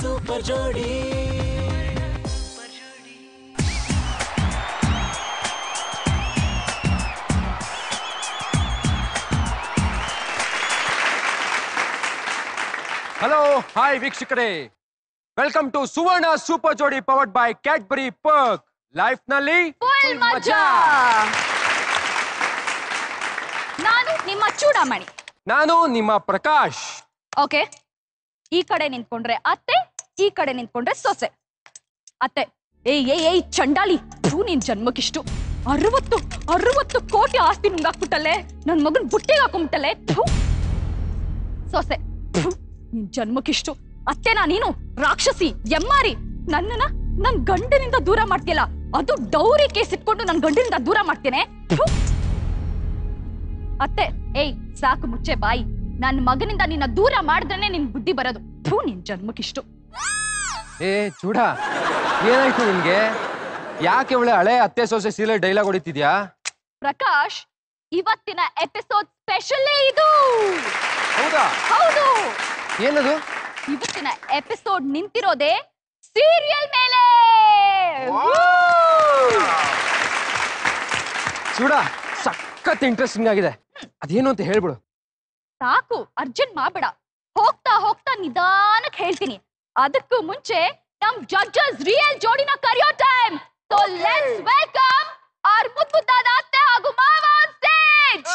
Super ಜೋಡಿ hello hi ವೀಕ್ಷಕರೇ welcome to Suvarna super ಜೋಡಿ powered by Cadbury Perk life ನಲ್ಲಿ ಫುಲ್ ಮಜಾ ನಾನು ನಿಮ್ಮ ಚೂಡಾಮಣಿ ನಾನು ನಿಮ್ಮ ಪ್ರಕಾಶ್ ಓಕೆ ಈ ಕಡೆ ನಿಂತ್ಕೊಂಡ್ರೆ ಅತ್ತೆ ಈ ಕಡೆ ನಿಂತ್ಕೊಂಡ್ರೆ ಸೊಸೆ ಅತ್ತೆ ಏಯ್ ಏಯ್ ಏಯ್ ಚಂಡಾಲಿ ಥೂ ನಿನ್ ಜನ್ಮಕ್ಕಿಷ್ಟು ಅರವತ್ತು ಅರವತ್ತು ಕೋಟಿ ಆಸ್ತಿ ನುಂಗಾಕ್ಬಿಟ್ಟಲೆ ನನ್ ಮಗನ್ ಬುಟ್ಟಿಗೆ ಹಾಕೊಂಡ್ಬಿಟ್ಟಲೆ ಥೂ ಸೊಸೆ ಥು, ನಿನ್ ಜನ್ಮಕ್ಕಿಷ್ಟು ಅತ್ತೆನಾ ನೀನು ರಾಕ್ಷಸಿ ಎಮ್ಮಾರಿ ನನ್ನನ್ನ ನನ್ ಗಂಡನಿಂದ ದೂರ ಮಾಡ್ತಿಯಲ್ಲ ಅದು ಡೌರಿ ಕೇಸ್ ಇಟ್ಕೊಂಡು ನನ್ ಗಂಡನಿಂದ ದೂರ ಮಾಡ್ತೇನೆ ಥು. ಅತ್ತೆ ಏಯ್ ಸಾಕು ಮುಚ್ಚೆ ಬಾಯಿ ನನ್ ಮಗನಿಂದ ನಿನ್ನ ದೂರ ಮಾಡಿದ್ರೇನೆ ನಿನ್ ಬುದ್ಧಿ ಬರೋದು ಥೂ ನಿನ್ ಜನ್ಮಕ್ಕಿಷ್ಟು ಏ ಚೂಡ ಏನಾಯ್ತು ನಿನ್ಗೆ ಯಾಕೆ ಒಳ್ಳೆ ಹಳೆ ಅತ್ತೆ ಸೊಸೆ ಸೀಲೆ ಡೈಲಾಗ್ ಹೊಡಿತಿದ್ಯಾ ಪ್ರಕಾಶ್ ಇವತ್ತಿನ ಎಪಿಸೋಡ್ ಸ್ಪೆಷಲ್ಲೇ ಇದು ಹೌದಾ ಹೌದು ಏನದು ಇವತ್ತಿನ ಎಪಿಸೋಡ್ ನಿಂತಿರೋದೇ ಸೀರಿಯಲ್ ಮೇಲೆ ಚೂಡ ಸಖತ್ ಇಂಟ್ರೆಸ್ಟಿಂಗ್ ಆಗಿದೆ ಅದೇನು ಅಂತ ಹೇಳ್ಬಿಡು ಸಾಕು ಅರ್ಜೆಂಟ್ ಮಾಡ್ಬೇಡ ಹೋಗ್ತಾ ಹೋಗ್ತಾ ನಿಧಾನಕ್ಕೆ ಹೇಳ್ತೀನಿ ಅದಕ್ಕೂ ಮುಂಚೆ ನಮ್ ಜಡ್ಜಸ್ ರಿಯಲ್ ಜೋಡಿನ ಕರೆಯೋ time so let's welcome our ಮುದ್ದಾದ ಅತ್ತೆ ಹಾಗೂ ಮಾವ ಸ್ಟೇಜ್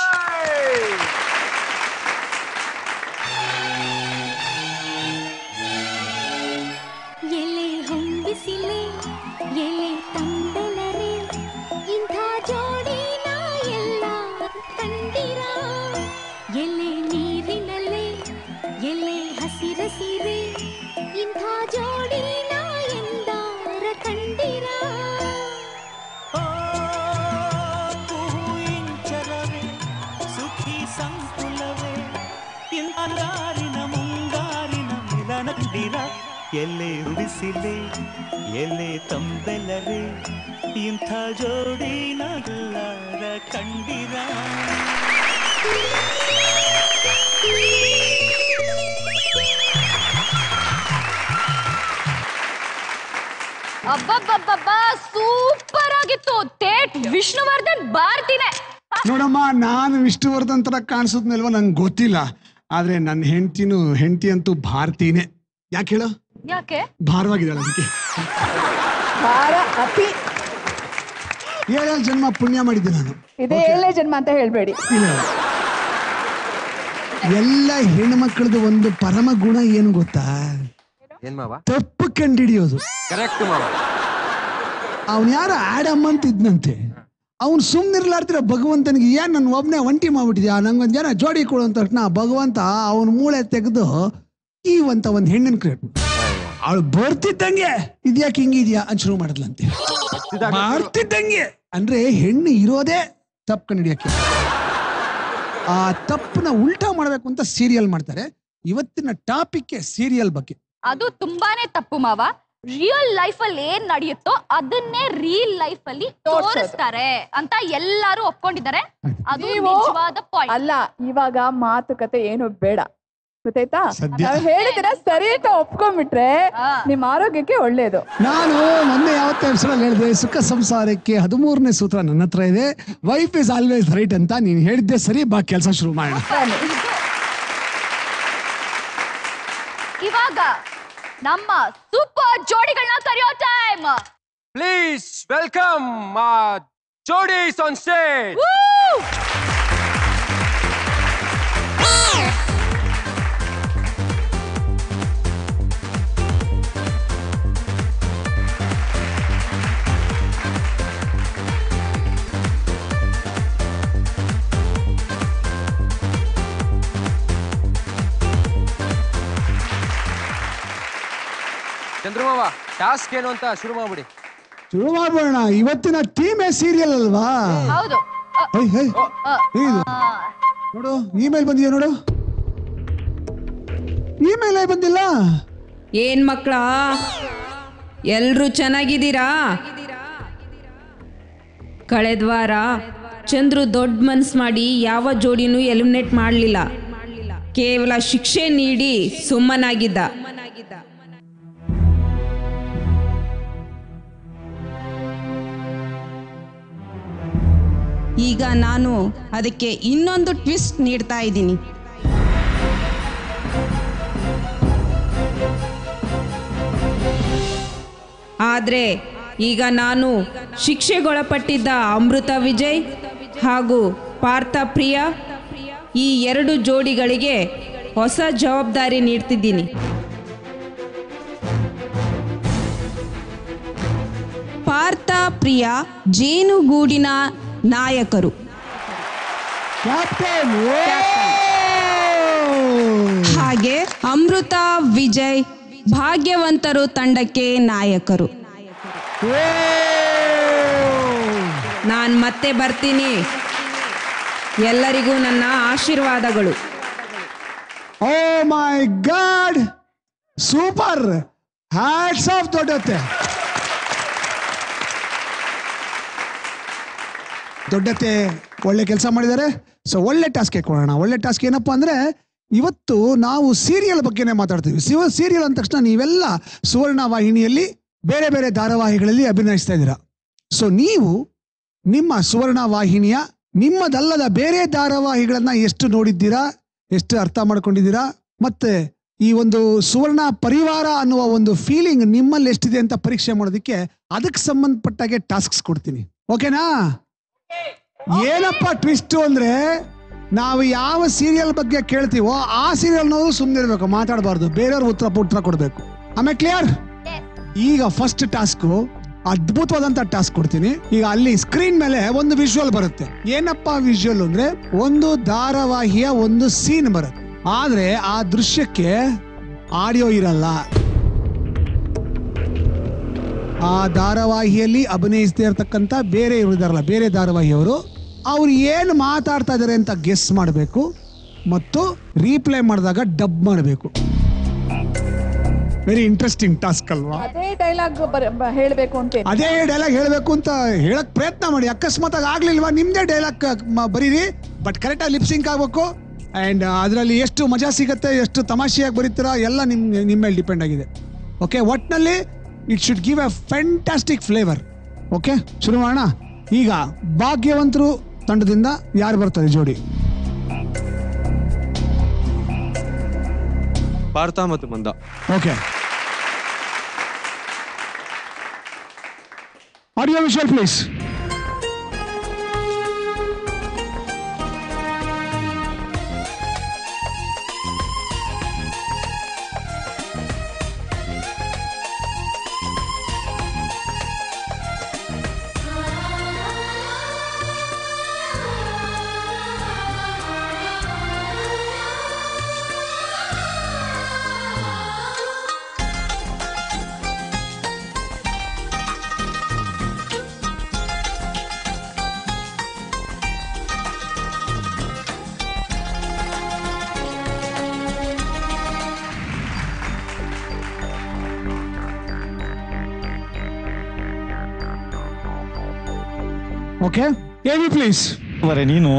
ಎಲೆ ಹೊಂಬಿಸಿಲೆ ಎಲೆ ತಂದೆಲರೆ ಇಂಥ ಜೋಡಿನ ಎಲ್ಲ ಕಂಡಿರ ಎಲೆ ನೀರಿನಲ್ಲೇ ಎಲೆ ಹಸಿರ ಸೀರೆ ಇಂಥ ಜೋಡಿನ ಎಂದಾರ ಕಂಡಿರ ಇಂಚರವೇ ಸುಖಿ ಸಂಕುಲವೇ ಇಂದಾರಿನ ಮುಂಗಾರಿನ ಮಿಲನದಿರ ಎಲ್ಲೇ ಉಡಿಸಿಲೆ ಎಲ್ಲೇ ತಂಬೆಲರೆ ಇಂಥ ಜೋಡಿನ ಎಲ್ಲರ ಕಂಡಿರ ಅಬ್ಬಬ್ಬಬ್ಬಬ್ಬ ಸೂಪರ್ ಆಗಿತ್ತು ತೇಟ್ ವಿಷ್ಣುವರ್ಧನ್ ಭಾರತಿನೇ ನೋಡಮ್ಮ ನಾನು ವಿಷ್ಣುವರ್ಧನ್ ತರ ಕಾಣಿಸೋದ್ನಲ್ವ ನಂಗೆ ಗೊತ್ತಿಲ್ಲ ಆದ್ರೆ ನನ್ನ ಹೆಂಡತಿನೂ ಹೆಂಡತಿ ಅಂತೂ ಭಾರತೀನೇ ಯಾಕೆ ಹೇಳು ಯಾಕೆ ಭಾರವಾಗಿದ್ದಾಳೆ ಅದಕ್ಕೆ ಭಾರ ಅತಿ ಏಳೇಳು ಜನ್ಮ ಪುಣ್ಯ ಮಾಡಿದ್ದೆ ನಾನು ಇದೇ ಏಳನೇ ಜನ್ಮ ಅಂತ ಹೇಳ್ಬೇಡಿ ಇಲ್ಲ ಎಲ್ಲ ಹೆಣ್ಮಕ್ಳದ್ದು ಒಂದು ಪರಮ ಗುಣ ಏನು ಗೊತ್ತಾ ಏನ್ ಮಾವ ತಪ್ಪು ಕಂಡಿಡಿಯೋದು ಕರೆಕ್ಟ್ ಮಾವ ಅವನ್ ಯಾರ ಆಡಮ್ ಅಂತ ಇದ್ನಂತೆ ಅವ್ನು ಸುಮ್ಮನಿರ್ಲಾರ್ದಿರ ಭಗವಂತನಿಗೆ ಏನ್ ನನ್ನ ಒಬ್ನೇ ಒಂಟಿ ಮಾಡ್ಬಿಟ್ಟಿದ್ಯಾ ನಂಗೊಂದ್ ಜನ ಜೋಡಿ ಕೊಡು ಅಂತ ತಕ್ಷಣ ಭಗವಂತ ಅವನ ಮೂಳೆ ತೆಗೆದು ಈವಂತ ಒಂದ್ ಹೆಣ್ಣಿನ ಕ್ರಿಯೇಟ್ ಅವಳು ಬರ್ತಿದ್ದಂಗೆ ಇದ್ಯಾಕೆ ಹಿಂಗಿದ್ಯಾ ಅಂತ ಶುರು ಮಾಡಿದ್ಲಂತೆ ಮಾಡ್ತಿದ್ದಂಗೆ ಅಂದ್ರೆ ಹೆಣ್ಣು ಇರೋದೇ ತಪ್ಪು ಕಂಡಿಡಿಯಕ್ಕೆ ಆ ತಪ್ಪನ್ನ ಉಲ್ಟಾ ಮಾಡ್ಬೇಕು ಅಂತ ಸೀರಿಯಲ್ ಮಾಡ್ತಾರೆ ಇವತ್ತಿನ ಟಾಪಿಕ್ ಸೀರಿಯಲ್ ಬಗ್ಗೆ ಅದು ತುಂಬಾನೇ ತಪ್ಪು ಮಾವ ರಿಯಲ್ ಲೈಫ್ ಅಲ್ಲಿ ಏನ್ ನಡೆಯುತ್ತೋ ಅದನ್ನೇ ರಿಯಲ್ ಲೈಫ್ ಅಲ್ಲಿ ತೋರ್ಸೋದು. ತೋರಿಸ್ತಾರೆ ಅಂತ ಎಲ್ಲರೂ ಒಪ್ಕೊಂಡಿದ್ದಾರೆ ಅದು ನೀವು- ನಿಜವಾದ ಪಾಯಿಂಟ್ ಅಲ್ಲ ಇವಾಗ ಮಾತುಕತೆ ಏನು ಬೇಡ ಗೊತ್ತಾಯ್ತಾ ಸದ್ಯ. ನಾವ್ ಹೇಳಿದಿರ ಸರಿ ಅಂತ ಒಪ್ಕೊಂಡ್ಬಿಟ್ರೆ ಹಾ. ನಿಮ್ ಆರೋಗ್ಯಕ್ಕೆ ಒಳ್ಳೇದು ನಾನು ಮೊನ್ನೆ ಯಾವತ್ತೋ ಎಪಿಸೋಡ್ ಹೇಳಿದೆ ಸುಖ ಸಂಸಾರಕ್ಕೆ ಹದಿಮೂರನೇ ಸೂತ್ರ ನನ್ನ ಹತ್ರ ಇದೆ ವೈಫ್ ಇಸ್ ಆಲ್ವೇಸ್ ರೈಟ್ ಅಂತ ನೀನು ಹೇಳಿದ್ದೆ ಸರಿ ಬಾ ಕೆಲಸ ಶುರು ಮಾಡೋಣ ಇವಾಗ ನಮ್ಮ ಸೂಪರ್ ಜೋಡಿಗಳನ್ನ ಕರೆಯೋ ಟೈಮ್ ಪ್ಲೀಸ್ ವೆಲ್ಕಮ್ ಜೋಡೀಸ್ ಆನ್ ಸ್ಟೇಜ್ ಚಂದ್ರಮಾವ ಟಾಸ್ಕ್ ಏನು ಅಂತ ಶುರು ಮಾಡ್ಬಿಡಿ ಶುರು ಮಾಡೋಣ ಇವತ್ತಿನ ಟೀಮೇ ಸೀರಿಯಲ್ ಅಲ್ವಾ ಹೌದು ಅ, ಹೈ ಹೈ ಅ, ಇದು ಆ, ನೋಡು ಇಮೇಲ್ ಬಂದಿದೆ ನೋಡು ಇಮೇಲ್ ಬಂದಿಲ್ಲ ಏನ್ ಮಕ್ಕಳ ಎಲ್ರೂ ಚೆನ್ನಾಗಿದ್ದೀರಾ ಕಳೆದ ವಾರ ಚಂದ್ರು ದೊಡ್ಡ ಮನ್ಸ್ ಮಾಡಿ ಯಾವ ಜೋಡಿನೂ ಎಲಿಮಿನೇಟ್ ಮಾಡಲಿಲ್ಲ ಕೇವಲ ಶಿಕ್ಷೆ ನೀಡಿ ಸುಮ್ಮನಾಗಿದ್ದ ಈಗ ನಾನು ಅದಕ್ಕೆ ಇನ್ನೊಂದು ಟ್ವಿಸ್ಟ್ ನೀಡ್ತಾ ಇದ್ದೀನಿ ಆದರೆ ಈಗ ನಾನು ಶಿಕ್ಷೆಗೊಳಪಟ್ಟಿದ್ದ ಅಮೃತ ವಿಜಯ್ ಹಾಗೂ ಪಾರ್ಥ ಪ್ರಿಯ ಈ ಎರಡು ಜೋಡಿಗಳಿಗೆ ಹೊಸ ಜವಾಬ್ದಾರಿ ನೀಡ್ತಿದ್ದೀನಿ ಪಾರ್ಥ ಪ್ರಿಯ ಜೇನುಗೂಡಿನ ನಾಯಕರು ಕ್ಯಾಪ್ಟನ್ ಹಾಗೆ ಅಮೃತ ವಿಜಯ್ ಭಾಗ್ಯವಂತರು ತಂಡಕ್ಕೆ ನಾಯಕರು ನಾನು ಮತ್ತೆ ಬರ್ತೀನಿ ಎಲ್ಲರಿಗೂ ನನ್ನ ಆಶೀರ್ವಾದಗಳು oh my god super hats off ದೊಡ್ಡತ್ತೆ ದೊಡ್ಡತ್ತೆ ಒಳ್ಳೆ ಕೆಲಸ ಮಾಡಿದ್ದಾರೆ ಸೊ ಒಳ್ಳೆ ಟಾಸ್ಕ್ ಕೊಡೋಣ ಒಳ್ಳೆ ಟಾಸ್ಕ್ ಏನಪ್ಪಾ ಅಂದ್ರೆ ಇವತ್ತು ನಾವು ಸೀರಿಯಲ್ ಬಗ್ಗೆನೇ ಮಾತಾಡ್ತೀವಿ ಶಿವ ಸೀರಿಯಲ್ ಅಂದ ತಕ್ಷಣ ನೀವೆಲ್ಲ ಸುವರ್ಣ ವಾಹಿನಿಯಲ್ಲಿ ಬೇರೆ ಬೇರೆ ಧಾರಾವಾಹಿಗಳಲ್ಲಿ ಅಭಿನಯಿಸ್ತಾ ಇದ್ದೀರಾ ಸೊ ನೀವು ನಿಮ್ಮ ಸುವರ್ಣ ವಾಹಿನಿಯ ನಿಮ್ಮದಲ್ಲದ ಬೇರೆ ಧಾರಾವಾಹಿಗಳನ್ನ ಎಷ್ಟು ನೋಡಿದ್ದೀರಾ ಎಷ್ಟು ಅರ್ಥ ಮಾಡ್ಕೊಂಡಿದ್ದೀರಾ ಮತ್ತೆ ಈ ಒಂದು ಸುವರ್ಣ ಪರಿವಾರ ಅನ್ನುವ ಒಂದು ಫೀಲಿಂಗ್ ನಿಮ್ಮಲ್ಲಿ ಎಷ್ಟಿದೆ ಅಂತ ಪರೀಕ್ಷೆ ಮಾಡೋದಕ್ಕೆ ಅದಕ್ಕೆ ಸಂಬಂಧಪಟ್ಟಾಗೆ ಟಾಸ್ಕ್ಸ್ ಕೊಡ್ತೀನಿ ಓಕೆನಾ ಏನಪ್ಪ ಟ್ವಿಸ್ಟ್ ಅಂದ್ರೆ ನಾವು ಯಾವ ಸೀರಿಯಲ್ ಬಗ್ಗೆ ಕೇಳ್ತೀವೋ ಆ ಸೀರಿಯಲ್ ನಾವು ಸುಮ್ಮನೆ ಇರಬೇಕು ಮಾತಾಡಬಾರ್ದು ಬೇರೆಯವ್ರ ಉತ್ತರ ಉತ್ತರ ಕೊಡಬೇಕು ಆಮೇಲೆ ಕ್ಲಿಯರ್ ಈಗ ಫಸ್ಟ್ ಟಾಸ್ಕ್ ಅದ್ಭುತವಾದಂತ ಟಾಸ್ಕ್ ಕೊಡ್ತೀನಿ ಈಗ ಅಲ್ಲಿ ಸ್ಕ್ರೀನ್ ಮೇಲೆ ಒಂದು ವಿಜುವಲ್ ಬರುತ್ತೆ ಏನಪ್ಪಾ ವಿಜುವಲ್ ಅಂದ್ರೆ ಒಂದು ಧಾರಾವಾಹಿಯ ಒಂದು ಸೀನ್ ಬರುತ್ತೆ ಆದ್ರೆ ಆ ದೃಶ್ಯಕ್ಕೆ ಆಡಿಯೋ ಇರಲ್ಲ ಆ ಧಾರಾವಾಹಿಯಲ್ಲಿ ಅಭಿನಯಿಸದೇ ಇರತಕ್ಕಂತ ಬೇರೆ ಇದಾರಲ್ಲ ಬೇರೆ ಧಾರಾವಾಹಿಯವರು ಅವ್ರು ಏನು ಮಾತಾಡ್ತಾ ಇದ್ದಾರೆ ಅಂತ ಗೆಸ್ ಮಾಡಬೇಕು ಮತ್ತು ರೀಪ್ಲೈ ಮಾಡಿದಾಗ ಡಬ್ ಮಾಡಬೇಕು ವೆರಿ ಇಂಟ್ರೆಸ್ಟಿಂಗ್ ಟಾಸ್ಕ್ ಅಲ್ವಾ ಅದೇ ಡೈಲಾಗ್ ಹೇಳಬೇಕು ಅಂತ ಅದೇ ಡೈಲಾಗ್ ಹೇಳಬೇಕು ಅಂತ ಹೇಳಕ್ ಪ್ರಯತ್ನ ಮಾಡಿ ಅಕಸ್ಮಾತ್ ಆಗಿ ಆಗ್ಲಿಲ್ವಾ ನಿಮ್ದೇ ಡೈಲಾಗ್ ಬರೀರಿ ಬಟ್ ಕರೆಕ್ಟಾಗಿ ಲಿಪ್ಸಿಂಕ್ ಆಗ್ಬೇಕು ಅಂಡ್ ಅದರಲ್ಲಿ ಎಷ್ಟು ಮಜಾ ಸಿಗುತ್ತೆ ಎಷ್ಟು ತಮಾಷೆಯಾಗಿ ಬರೀತೀರಾ ಎಲ್ಲ ನಿಮ್ ನಿಮ್ಮ ಮೇಲೆ ಡಿಪೆಂಡ್ ಆಗಿದೆ ಓಕೆ ಒಟ್ನಲ್ಲಿ it should give a fantastic flavour okay ಶುರು ಮಾಡೋಣ ಈಗ ಭಾಗ್ಯವಂತರು ತಂಡದಿಂದ ಯಾರು ಬರ್ತಾರೆ ಜೋಡಿ ಪಾರ್ಥ ಮತ್ತು Manda okay audio visual please okay AV please ಬರೇ ನೀನು